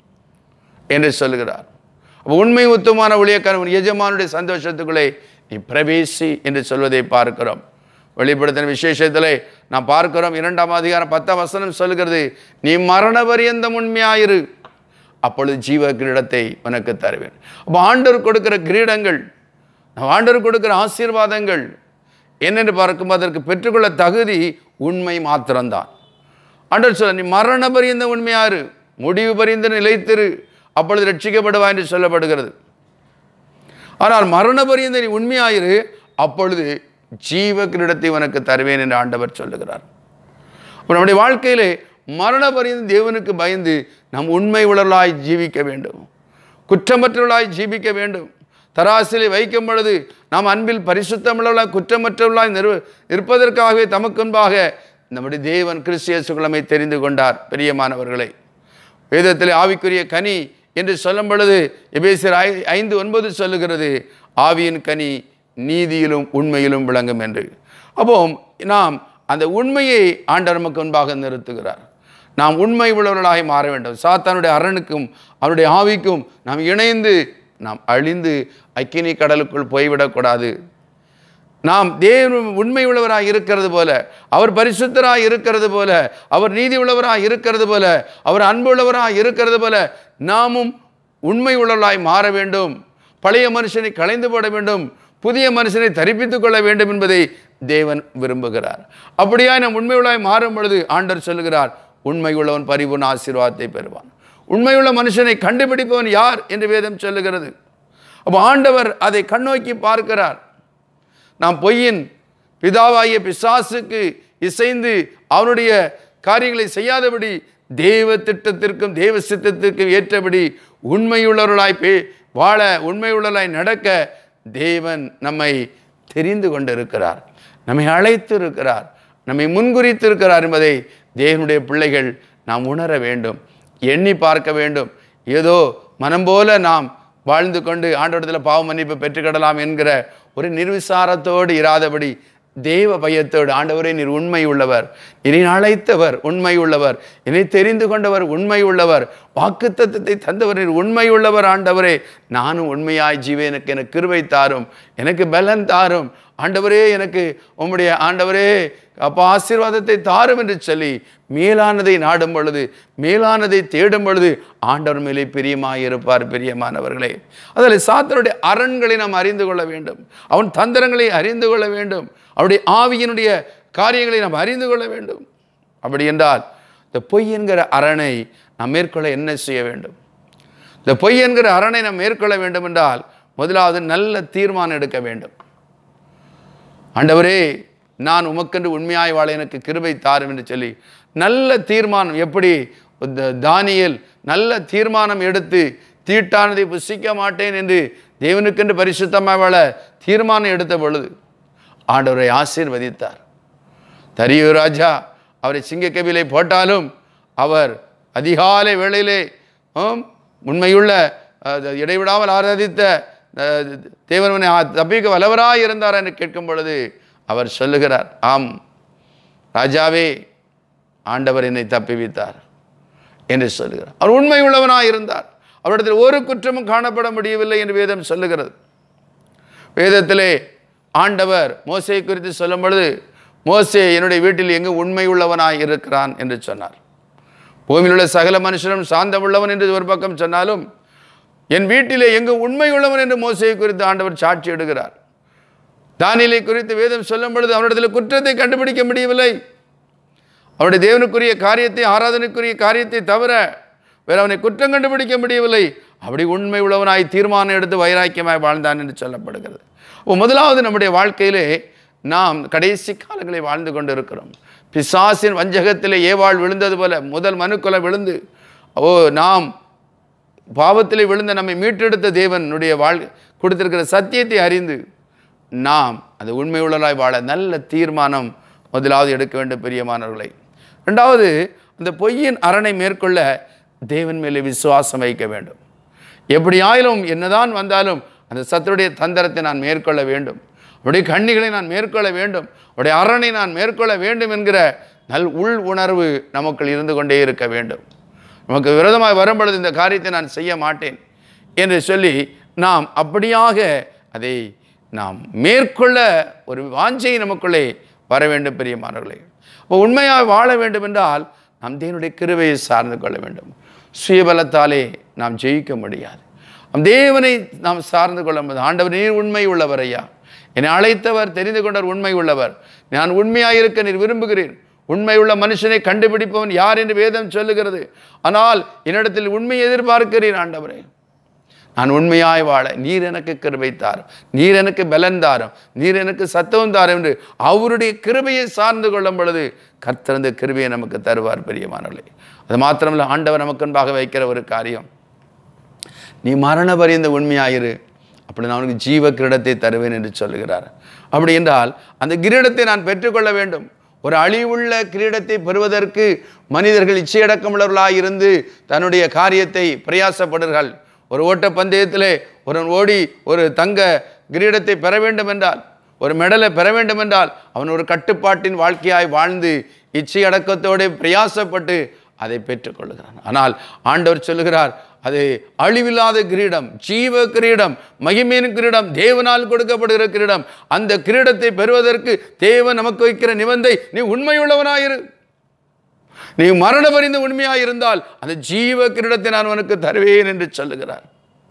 என்று சொல்லுகிறார் அப்போ உண்மை உத்தமமான ஊழியக்காரன் உன் எஜமானுடைய சந்தோஷத்துக்குள்ளே நீ பிரவேசி என்று சொல்வதை பார்க்கிறோம் வெளிப்படுத்தின விசேஷத்திலே நாம் பார்க்கிறோம் இரண்டாம் அதிகாரம் பத்தாம் வசனம் சொல்லுகிறது நீ மரண பரியந்தம் உண்மையாயிரு அப்பொழுது ஜீவ கிரீடத்தை உனக்கு தருவேன் அப்போ ஆண்டவர் கொடுக்கிற கிரீடங்கள் ஆண்டவர் கொடுக்கிற ஆசீர்வாதங்கள் என்னென்று பார்க்கும்போது அதற்கு பெற்றுக்கொள்ள தகுதி உண்மை மாத்திரம்தான் ஆண்டவர் சொல்ல நீ மரண பரியந்த உண்மையாரு முடிவு பரிந்து நிலைத்திரு அப்பொழுது ரட்சிக்கப்படுவா என்று சொல்லப்படுகிறது ஆனால் மரண பரியந்த நீ உண்மையாயிரு அப்பொழுது ஜீவ கிரீடத்தை உனக்கு தருவேன் என்று ஆண்டவர் சொல்லுகிறார் அப்ப நம்முடைய வாழ்க்கையிலே மரண பரியந்த தேவனுக்கு பயந்து நாம் உண்மை உளர்களாய் ஜீவிக்க வேண்டும் குற்றமற்றவர்களாய் ஜீவிக்க வேண்டும் தராசிலே வைக்கும் பொழுது நாம் அன்பில் பரிசுத்தமுள்ளவர்களாய் குற்றமற்றவர்களாய் நிறு இருப்பதற்காகவே தமக்கு முன்பாக நம்முடைய தேவன் கிறிஸ்தியசுக்குள்ளமை தெரிந்து கொண்டார் பிரியமானவர்களை வேதத்திலே ஆவிக்குரிய கனி என்று சொல்லும் பொழுது எபேசியர் ஐ ஐந்து ஒன்பது சொல்லுகிறது ஆவியின் கனி நீதியிலும் உண்மையிலும் விளங்கும் என்று அப்போ நாம் அந்த உண்மையை ஆண்டவர் நமக்கு முன்பாக நிறுத்துகிறார் நாம் உண்மை உள்ளவர்களாக மாற வேண்டும் சாத்தானுடைய அரணுக்கும் அவருடைய ஆவிக்கும் நாம் இணைந்து நாம் அழிந்து அக்கினி கடலுக்குள் போய்விடக்கூடாது நாம் தேவன் உண்மை உள்ளவராக இருக்கிறது போல அவர் பரிசுத்தராக இருக்கிறது போல அவர் நீதி உள்ளவராக இருக்கிறது போல அவர் அன்பு உள்ளவராக இருக்கிறது போல நாமும் உண்மை உள்ளவர்களாய் மாற வேண்டும் பழைய மனுஷனை களைந்து போட வேண்டும் புதிய மனுஷனை தரிப்பித்துக் கொள்ள வேண்டும் என்பதை தேவன் விரும்புகிறார் அப்படியா நாம் உண்மை உள்ளாய் மாறும் பொழுது ஆண்டவர் சொல்லுகிறார் உண்மையுள்ளவன் பரிபூர்ண ஆசீர்வாதத்தை பெறுவான் உண்மையுள்ள மனுஷனை கண்டுபிடிப்பவன் யார் என்று வேதம் சொல்லுகிறது அப்போ ஆண்டவர் அதை கண்ணோக்கி பார்க்கிறார் நாம் பொய்யின் பிதாவாகிய பிசாசுக்கு இசைந்து அவனுடைய காரியங்களை செய்யாதபடி தேவ திட்டத்திற்கும் தேவ சித்தத்திற்கும் ஏற்றபடி உண்மையுள்ளவர்களாய் பே வாழ உண்மையுள்ளவர்களாய் நடக்க தேவன் நம்மை தெரிந்து கொண்டிருக்கிறார் நம்மை அழைத்து இருக்கிறார் நம்மை முன்குறித்து இருக்கிறார் என்பதை தேவனுடைய பிள்ளைகள் நாம் உணர வேண்டும் எண்ணி பார்க்க வேண்டும் ஏதோ மனம் போல நாம் வாழ்ந்து கொண்டு ஆண்டவரத்தில் பாவ மன்னிப்பு பெற்றுக்கிடலாம் என்கிற ஒரு நிர்விசாரத்தோடு இராதபடி தேவ பயத்தோடு ஆண்டவரே நீர் உண்மை உள்ளவர் என்னை அழைத்தவர் உண்மை உள்ளவர் என்னை தெரிந்து கொண்டவர் உண்மை உள்ளவர் வாக்குத்தத்தத்தை தந்தவர் நீர் உண்மை உள்ளவர் ஆண்டவரே நானும் உண்மையாய் ஜீவனுக்கு எனக்கு கிருபை தாரும் எனக்கு பலன் தாரும் ஆண்டவரே எனக்கு உம்முடைய ஆண்டவரே அப்போ ஆசீர்வாதத்தை தாரும் என்று சொல்லி மேலானதை நாடும் பொழுது மேலானதை தேடும் பொழுது ஆண்டவர் மேலே பிரியமாய் இருப்பார் பிரியமானவர்களே அதில் சாத்தனுடைய அரண்களை நாம் அறிந்து கொள்ள வேண்டும் அவன் தந்திரங்களை அறிந்து கொள்ள வேண்டும் அவருடைய ஆவியினுடைய காரியங்களை நாம் அறிந்து கொள்ள வேண்டும் அப்படி என்றால் இந்த பொய் என்கிற அரணை நாம் மேற்கொள்ள என்ன செய்ய வேண்டும் இந்த பொய் என்கிற அரணை நாம் மேற்கொள்ள வேண்டும் என்றால் முதலாவது நல்ல தீர்மானம் எடுக்க வேண்டும் ஆண்டவரே நான் உமக்கென்று உண்மையாய் வாழ எனக்கு கிருபை தாரும் என்று சொல்லி நல்ல தீர்மானம் எப்படி இந்த தானியேல் நல்ல தீர்மானம் எடுத்து தீட்டானதை புசிக்க மாட்டேன் என்று தேவனுக்கென்று பரிசுத்தமாய் வாழ தீர்மானம் எடுத்த பொழுது ஆண்டவரை ஆசீர்வதித்தார் தரியு ராஜா அவரை சிங்கக்கவிலை போட்டாலும் அவர் அதிகாலை வேளையிலே ஆம், உண்மையுள்ள அஹ், இடைவிடாமல் ஆராதித்த அஹ், தேவனவனை ஆ- தப்பிக்க வல்லவராய் இருந்தார் என்று கேட்கும் பொழுது அவர் சொல்லுகிறார் ஆம் ராஜாவே ஆண்டவர் என்னை தப்பிவித்தார் என்று சொல்லுகிறார் அவர் உண்மை உள்ளவனாய் இருந்தார் அவரிடத்தில் ஒரு குற்றமும் காணப்பட முடியவில்லை என்று வேதம் சொல்லுகிறது வேதத்திலே ஆண்டவர் மோசையை குறித்து சொல்லும் பொழுது மோசே என்னுடைய வீட்டில் எங்கு உண்மை உள்ளவனாய் இருக்கிறான் என்று சொன்னார் பூமியில் உள்ள சகல மனுஷனும் சாந்தம் உள்ளவன் என்று ஒரு பக்கம் சொன்னாலும் என் வீட்டிலே எங்கு உண்மை உள்ளவன் என்று மோசையை குறித்து ஆண்டவர் சாட்சி எடுக்கிறார் தானியலை குறித்து வேதம் சொல்லும் பொழுது அவனிடத்தில் குற்றத்தை கண்டுபிடிக்க முடியவில்லை அவருடைய தேவனுக்குரிய காரியத்தை ஆராதனைக்குரிய காரியத்தை தவிர வேற அவனை குற்றம் கண்டுபிடிக்க முடியவில்லை அப்படி உண்மை உள்ளவனாய் தீர்மானம் எடுத்து வைராக்கியமாய் வாழ்ந்தான் என்று சொல்லப்படுகிறது அப்போ முதலாவது நம்முடைய வாழ்க்கையிலே நாம் கடைசி காலங்களை வாழ்ந்து கொண்டு இருக்கிறோம் பிசாசின் வஞ்சகத்திலே ஏவாள் விழுந்தது போல முதல் மனுக்குலை விழுந்து ஓ நாம் பாவத்திலே விழுந்த நம்மை மீட்டெடுத்த தேவனுடைய வாழ் கொடுத்திருக்கிற சத்தியத்தை அறிந்து நாம் அது உண்மை உள்ளலாய் வாழ நல்ல தீர்மானம் முதலாவது எடுக்க வேண்டும் பிரியமானவர்களை ரெண்டாவது அந்த பொய்யின் அரணை மேற்கொள்ள தேவன் மேலே விசுவாசம் வைக்க வேண்டும் எப்படி ஆயிலும் என்னதான் வந்தாலும் அந்த சத்துடைய தந்திரத்தை நான் மேற்கொள்ள வேண்டும் அவருடைய கண்ணிகளை நான் மேற்கொள்ள வேண்டும் அவருடைய அரணை நான் மேற்கொள்ள வேண்டும் என்கிற நல் உள் உணர்வு நமக்குள் இருந்து கொண்டே இருக்க வேண்டும் நமக்கு விரோதமாக வரும் பொழுது இந்த காரியத்தை நான் செய்ய மாட்டேன் என்று சொல்லி நாம் அப்படியாக அதை நாம் மேற்கொள்ள ஒரு வாஞ்சை நமக்குள்ளே வர வேண்டும் பிரியமானவர்களே அப்போ உண்மையாக வாழ வேண்டும் என்றால் நாம் தேவனுடைய கிருபையை சார்ந்து கொள்ள வேண்டும் சுயபலத்தாலே நாம் ஜெயிக்க முடியாது நம் தேவனை நாம் சார்ந்து கொள்ள முடியாது ஆண்டவர் நீர் உண்மை உள்ளவர் ஐயா என்னை அழைத்தவர் தெரிந்து கொண்டவர் உண்மை உள்ளவர் நான் உண்மையாயிருக்க நீர் விரும்புகிறேன் உண்மை உள்ள மனுஷனை கண்டுபிடிப்பவன் யார் என்று வேதம் சொல்லுகிறது ஆனால் என்னிடத்தில் உண்மை எதிர்பார்க்கிறேன் ஆண்டவரே நான் உண்மையாய் வாழ நீர் எனக்கு கிருபை தாரும் நீர் எனக்கு பலன் தாரும் நீர் எனக்கு சத்துவம் தாரும் என்று அவருடைய கிருபையை சார்ந்து கொள்ளும் பொழுது கர்த்தர் அந்த கிருபையை நமக்கு தருவார் பெரியமானவர்களே அது மாத்திரமல்ல ஆண்டவர் நமக்கு முன்பாக வைக்கிற ஒரு காரியம் நீ மரண பரியந்த உண்மையாயிரு அப்படி நான் உனக்கு ஜீவ கிரீடத்தை தருவேன் என்று சொல்லுகிறார் அப்படி என்றால் அந்த கிரீடத்தை நான் பெற்றுக்கொள்ள வேண்டும் ஒரு அழிவுள்ள கிரீடத்தை பெறுவதற்கு மனிதர்கள் இச்சையடக்கமுள்ளவர்களாக இருந்து தன்னுடைய காரியத்தை பிரயாசப்படுகிறார்கள் ஒரு ஓட்டப்பந்தயத்திலே ஒருவன் ஓடி ஒரு தங்க கிரீடத்தை பெற வேண்டும் என்றால் ஒரு மெடலை பெற வேண்டும் என்றால் அவன் ஒரு கட்டுப்பாட்டின் வாழ்க்கையாய் வாழ்ந்து இச்சை அடக்கத்தோடு பிரயாசப்பட்டு அதை பெற்றுக்கொள்கிறான் ஆனால் ஆண்டவர் சொல்லுகிறார் அது அழிவில்லாத கிரீடம் ஜீவ கிரீடம் மகிமையின் கிரீடம் தேவனால் கொடுக்கப்படுகிற கிரீடம் அந்த கிரீடத்தை பெறுவதற்கு தேவன் நமக்கு வைக்கிற நிபந்தை நீ உண்மையுள்ளவனாயிரு நீ மரண பரிந்து உண்மையாயிருந்தால் அந்த ஜீவ கிரீடத்தை நான் உனக்கு தருவேன் என்று சொல்லுகிறார்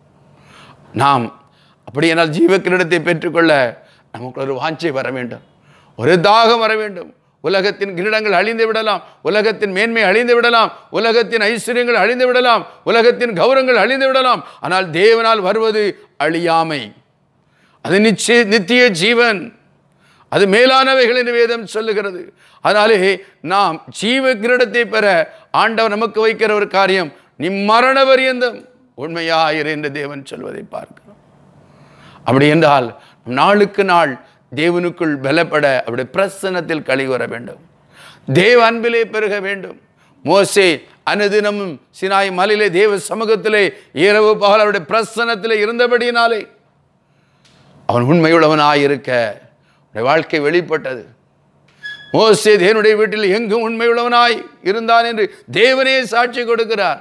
நாம் அப்படியானால் ஜீவ கிரீடத்தை பெற்றுக்கொள்ள நமக்கு ஒரு வாஞ்சை வர வேண்டும் ஒரு தாகம் வர வேண்டும் உலகத்தின் கிரீடங்கள் அழிந்து விடலாம் உலகத்தின் மேன்மை அழிந்து விடலாம் உலகத்தின் ஐஸ்வர்யங்கள் அழிந்து விடலாம் உலகத்தின் கௌரவங்கள் அழிந்து விடலாம் ஆனால் தேவனால் வருவது அழியாமை அது நிச்சய நித்திய ஜீவன் அது மேலானவைகள் என்று வேதம் சொல்லுகிறது அதனாலே நாம் ஜீவ கிரீடத்தை பெற ஆண்டவர் நமக்கு வைக்கிற ஒரு காரியம் நீ மரண பரியந்தம் உண்மையாயிரு என்று தேவன் சொல்வதை பார்க்கிறோம் அப்படி என்றால் நாளுக்கு நாள் தேவனுக்குள் பலப்பட அவருடைய பிரசன்னத்தில் களி வர வேண்டும் தேவ அன்பிலே பெருக வேண்டும் மோசே அனுதினமும் சினாய் மலையிலே தேவ சமூகத்திலே இரவு பகல் அவருடைய பிரசன்னத்திலே இருந்தபடியினாலே அவன் உண்மையுள்ளவனாயிருக்க அவனுடைய வாழ்க்கை வெளிப்பட்டது மோசே தேவனுடைய வீட்டில் எங்கும் உண்மையுள்ளவனாய் இருந்தான் என்று தேவனே சாட்சி கொடுக்கிறார்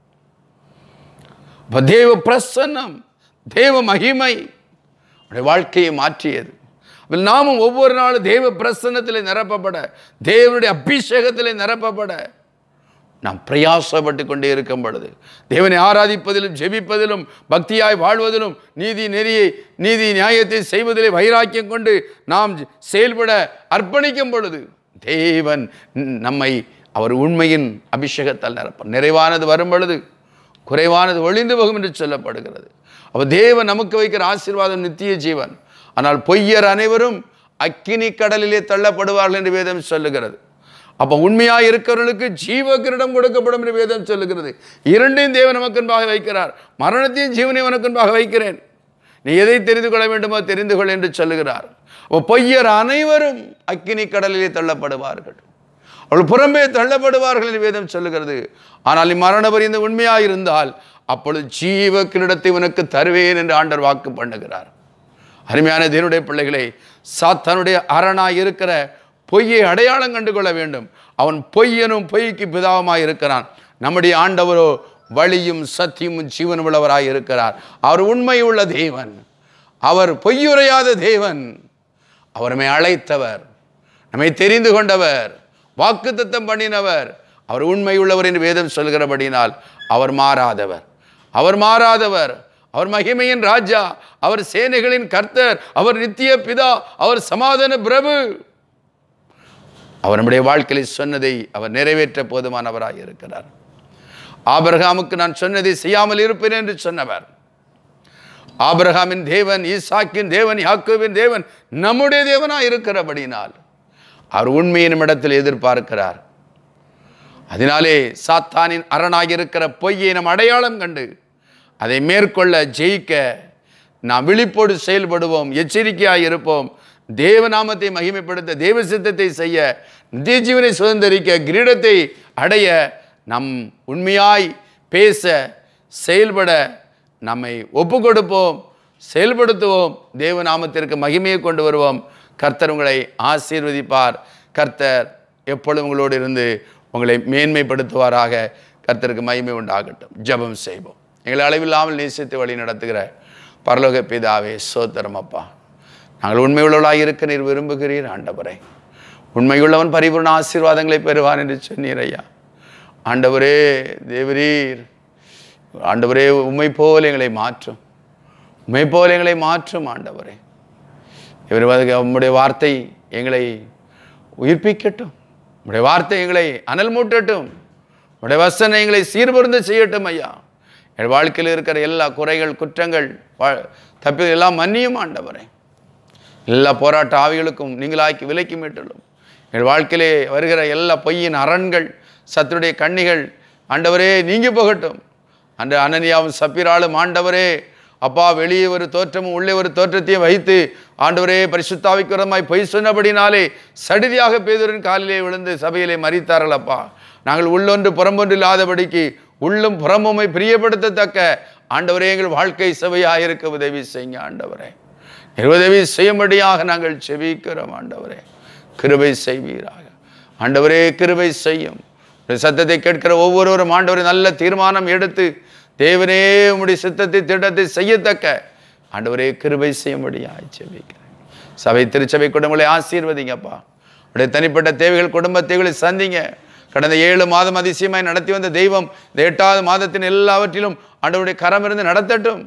அப்ப தேவ பிரசன்னம் தேவ மகிமை அவருடைய வாழ்க்கையை மாற்றியது அப்ப நாமும் ஒவ்வொரு நாளும் தேவ பிரசன்னத்திலே நிரப்பப்பட தேவனுடைய அபிஷேகத்திலே நிரப்பப்பட நாம் பிரயாசப்பட்டு கொண்டே இருக்கும் பொழுது தேவனை ஆராதிப்பதிலும் ஜெபிப்பதிலும் பக்தியாய் வாழ்வதிலும் நீதி நெறியை நீதி நியாயத்தை செய்வதிலே வைராக்கியம் கொண்டு நாம் செயல்பட அர்ப்பணிக்கும் பொழுது தேவன் நம்மை அவர் உண்மையின் அபிஷேகத்தால் நிரப்ப நிறைவானது வரும் பொழுது குறைவானது ஒளிந்து போகும் என்று சொல்லப்படுகிறது அப்ப தேவன் நமக்கு வைக்கிற ஆசீர்வாதம் நித்திய ஜீவன் ஆனால் பொய்யர் அனைவரும் அக்கினி கடலிலே தள்ளப்படுவார்கள் என்று வேதம் சொல்லுகிறது அப்ப உண்மையாக இருக்கிறவர்களுக்கு ஜீவ கிரீடம் கொடுக்கப்படும் என்று வேதம் சொல்லுகிறது இரண்டையும் தேவன் நமக்கு முன்பாக வைக்கிறார் மரணத்தையும் ஜீவனையும் உனக்கு முன்பாக வைக்கிறேன் நீ எதை தெரிந்து கொள்ள வேண்டுமோ தெரிந்து கொள் என்று சொல்லுகிறார் அப்போ பொய்யர் அனைவரும் அக்கினி கடலிலே தள்ளப்படுவார்கள் அவள் புறம்பே தள்ளப்படுவார்கள் என்று வேதம் சொல்லுகிறது ஆனால் நீ மரண பரிந்து உண்மையாக இருந்தால் அப்பொழுது ஜீவ கிரீடத்தை உனக்கு தருவேன் என்று ஆண்டவர் வாக்கு பண்ணுகிறார் அருமையான தேவனுடைய பிள்ளைகளை சாத்தானுடைய அரணாய் இருக்கிற பொய்யை அடையாளம் கண்டு கொள்ள வேண்டும் அவன் பொய்யனும் பொய்க்கு பிதாவுமாய் இருக்கிறான் நம்முடைய ஆண்டவரோ வழியும் சத்தியமும் ஜீவனும் உள்ளவராய் இருக்கிறார் அவர் உண்மை உள்ள தேவன் அவர் பொய்யுரையாத தேவன் அவர் நம்மை அழைத்தவர் நம்மை தெரிந்து கொண்டவர் வாக்குத்தத்தம் பண்ணினவர் அவர் உண்மை உள்ளவர் என்று வேதம் சொல்கிறபடினால் அவர் மாறாதவர் அவர் மாறாதவர் அவர் மகிமையின் ராஜா அவர் சேனைகளின் கர்த்தர் அவர் நித்திய பிதா அவர் சமாதான பிரபு அவர் நம்முடைய வாழ்க்கையில் சொன்னதை அவர் நிறைவேற்ற போதுமானவராய் இருக்கிறார் ஆபிரகாமுக்கு நான் சொன்னதை செய்யாமல் இருப்பேன் என்று சொன்னவர் ஆபிரகாமின் தேவன் ஈசாக்கின் தேவன் யாக்கோவின் தேவன் நம்முடைய தேவனாய் இருக்கிறபடினால் அவர் உண்மையை நம்மிடத்தில் எதிர்பார்க்கிறார் அதனாலே சாத்தானின் அரணாக இருக்கிற பொய்யை நம் அடையாளம் கண்டு அதை மேற்கொள்ள ஜெயிக்க நாம் விழிப்போடு செயல்படுவோம் எச்சரிக்கையாக இருப்போம் தேவநாமத்தை மகிமைப்படுத்த தேவ சித்தத்தை செய்ய நித்திய ஜீவனை சுதந்திரிக்க கிரீடத்தை அடைய நம் உண்மையாய் பேச செயல்பட நம்மை ஒப்பு கொடுப்போம் செயல்படுத்துவோம் தேவநாமத்திற்கு மகிமையை கொண்டு வருவோம் கர்த்தர் உங்களை ஆசீர்வதிப்பார் கர்த்தர் எப்பொழுதும் உங்களோடு இருந்து உங்களை மேன்மைப்படுத்துவாராக கர்த்தருக்கு மகிமை உண்டாகட்டும் ஜெபம் செய்வோம் எங்களை அளவில்லாமல் நேசித்து வழி நடத்துகிற பரலோக பிதாவே சோத்திரம் அப்பா நாங்கள் உண்மையுள்ளவர்களாக இருக்க நீர் விரும்புகிறீர் ஆண்டவரே உண்மையுள்ளவன் பரிபூர்ண ஆசீர்வாதங்களை பெறுவான் என்று சொன்னீர் ஐயா ஆண்டவரே தேவரீர் ஆண்டவரே உண்மை போல் எங்களை மாற்றும் உண்மை போல் எங்களை மாற்றும் ஆண்டவரே இவர் உம்முடைய வார்த்தை எங்களை உயிர்ப்பிக்கட்டும் உம்முடைய வார்த்தை எங்களை அனல் மூட்டட்டும் உம்முடைய வசனை எங்களை சீர்பொருந்த செய்யட்டும் ஐயா என் வாழ்க்கையில் இருக்கிற எல்லா குறைகள் குற்றங்கள் வா- தப்பி எல்லாம் மன்னியும் ஆண்டவரே எல்லா போராட்ட ஆவிகளுக்கும் நீங்களாக்கி விலைக்கு மீட்டுள்ளோம் என் வாழ்க்கையிலே வருகிற எல்லா பொய்யின் அரண்கள் சத்துடைய கண்ணிகள் ஆண்டவரே நீங்கி போகட்டும் அன்று அனனியாவும் சப்பிராலும் ஆண்டவரே அப்பா வெளியே ஒரு தோற்றமும் உள்ளே ஒரு தோற்றத்தையும் வைத்து ஆண்டவரே பரிசுத்தாவிக்குரமாய் பொய் சொன்னபடினாலே சடிதியாக பேதூரின் காலிலே விழுந்து சபையிலே மறித்தார்கள் அப்பா நாங்கள் உள்ளொன்று புறம்பொன்று இல்லாதபடிக்கு உள்ளும் புறமுமை பிரியப்படுத்தத்தக்க ஆண்டவரே எங்கள் வாழ்க்கை சபையாக இருக்க உதவி செய்யுங்க ஆண்டவரே உதவி செய்யும்படியாக நாங்கள் செபிக்கிறோம் ஆண்டவரே கிருபை செய்வீராக ஆண்டவரே கிருபை செய்யும் உம்முடைய சத்தத்தை கேட்கிற ஒவ்வொருவரும் ஆண்டவரே நல்ல தீர்மானம் எடுத்து தேவனே உம்முடைய சித்தத்தை திட்டத்தை செய்யத்தக்க ஆண்டவரே கிருபை செய்யும்படியாக செபிக்கிறேன் சபை திருச்சபை குடும்பங்களை ஆசீர்வதிங்கப்பா உடைய தனிப்பட்ட தேவைகள் குடும்ப தேவைகளை சந்திங்க கடந்த ஏழு மாதம் அதிசயமாய் நடத்தி வந்த தெய்வம் இந்த எட்டாவது மாதத்தின் எல்லாவற்றிலும் ஆண்டவருடைய கரம் இருந்து நடத்தட்டும்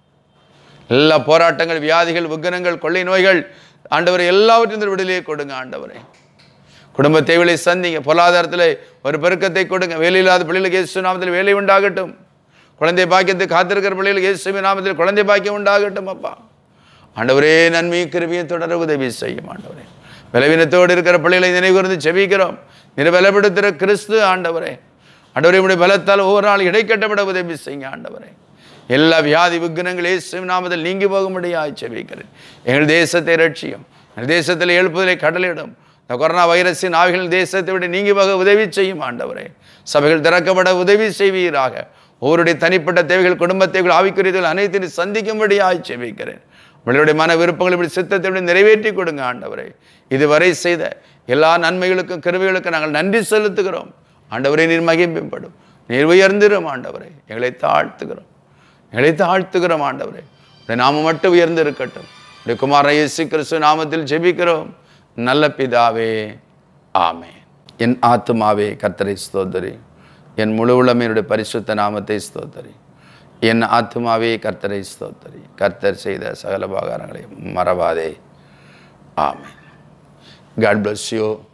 எல்லா போராட்டங்கள் வியாதிகள் உக்கனங்கள் கொள்ளை நோய்கள் ஆண்டவரை எல்லாவற்றிலும் விடுதலையை கொடுங்க ஆண்டவரே குடும்ப தேவைகளை சந்திங்க பொருளாதாரத்தில் ஒரு பெருக்கத்தை கொடுங்க வேலையில்லாத பிள்ளைகளுக்கு இயேசு நாமத்தில் வேலை உண்டாகட்டும் குழந்தை பாக்கியத்தை காத்திருக்கிற பிள்ளைகளுக்கு இயேசுவின் நாமத்தில் குழந்தை பாக்கியம் உண்டாகட்டும் அப்பா ஆண்டவரே நன்மையும் கிருபியும் தொடர உதவி செய்யும் ஆண்டவரே பலவீனத்தோடு இருக்கிற பிள்ளைகளை நினைவுகூர்ந்து செபிக்கிறோம் நிறுவலப்படுத்துகிற கிறிஸ்து ஆண்டவரே ஆண்டவரே உடைய பலத்தால் ஒவ்வொரு நாள் இடைக்கட்டப்பட உதவி செய்யுங்க ஆண்டவரே எல்லா வியாதி விக்னங்கள் இயேசு நாமத்தில் நீங்கி போகும்படியாய் செபிக்கிறேன் எங்கள் தேசத்தை ரட்சியும் எங்கள் தேசத்தில் எழுப்புதலை கடலிடும் இந்த கொரோனா வைரஸின் ஆவிகள் தேசத்தை விட நீங்கி போக உதவி செய்யும் ஆண்டவரே சபைகள் திறக்கப்பட உதவி செய்வீராக ஒவ்வொருடைய தனிப்பட்ட தேவைகள் குடும்ப தேவைகள் ஆவிக்குரியர்கள் அனைத்தையும் சந்திக்கும்படியாய் செபிக்கிறேன் உங்களுடைய மன விருப்பங்களை இப்படி சித்தத்தை இப்படி நிறைவேற்றி கொடுங்க ஆண்டவரே இதுவரை செய்த எல்லா நன்மைகளுக்கும் கிருபைகளுக்கும் நாங்கள் நன்றி செலுத்துகிறோம் ஆண்டவரே நீர் மகிமைப்படும் நீர் உயர்ந்திரும் ஆண்டவரே எங்களை தாழ்த்துகிறோம் எங்களை தாழ்த்துகிறோம் ஆண்டவரே உடைய நாமம் மட்டும் உயர்ந்து இருக்கட்டும் உடைய குமார இயேசு கிறிஸ்து நாமத்தில் ஜெபிக்கிறோம் நல்ல பிதாவே ஆமென் என் ஆத்துமாவே கர்த்தரை ஸ்தோத்தரி என் முழு உள்ளமையினுடைய பரிசுத்த நாமத்தை ஸ்தோத்தரி என் ஆத்துமாவே கர்த்தரை ஸ்தோத்தரி கர்த்தர் செய்த சகல உபகாரங்களை மறவாதே ஆமென் காட் bless you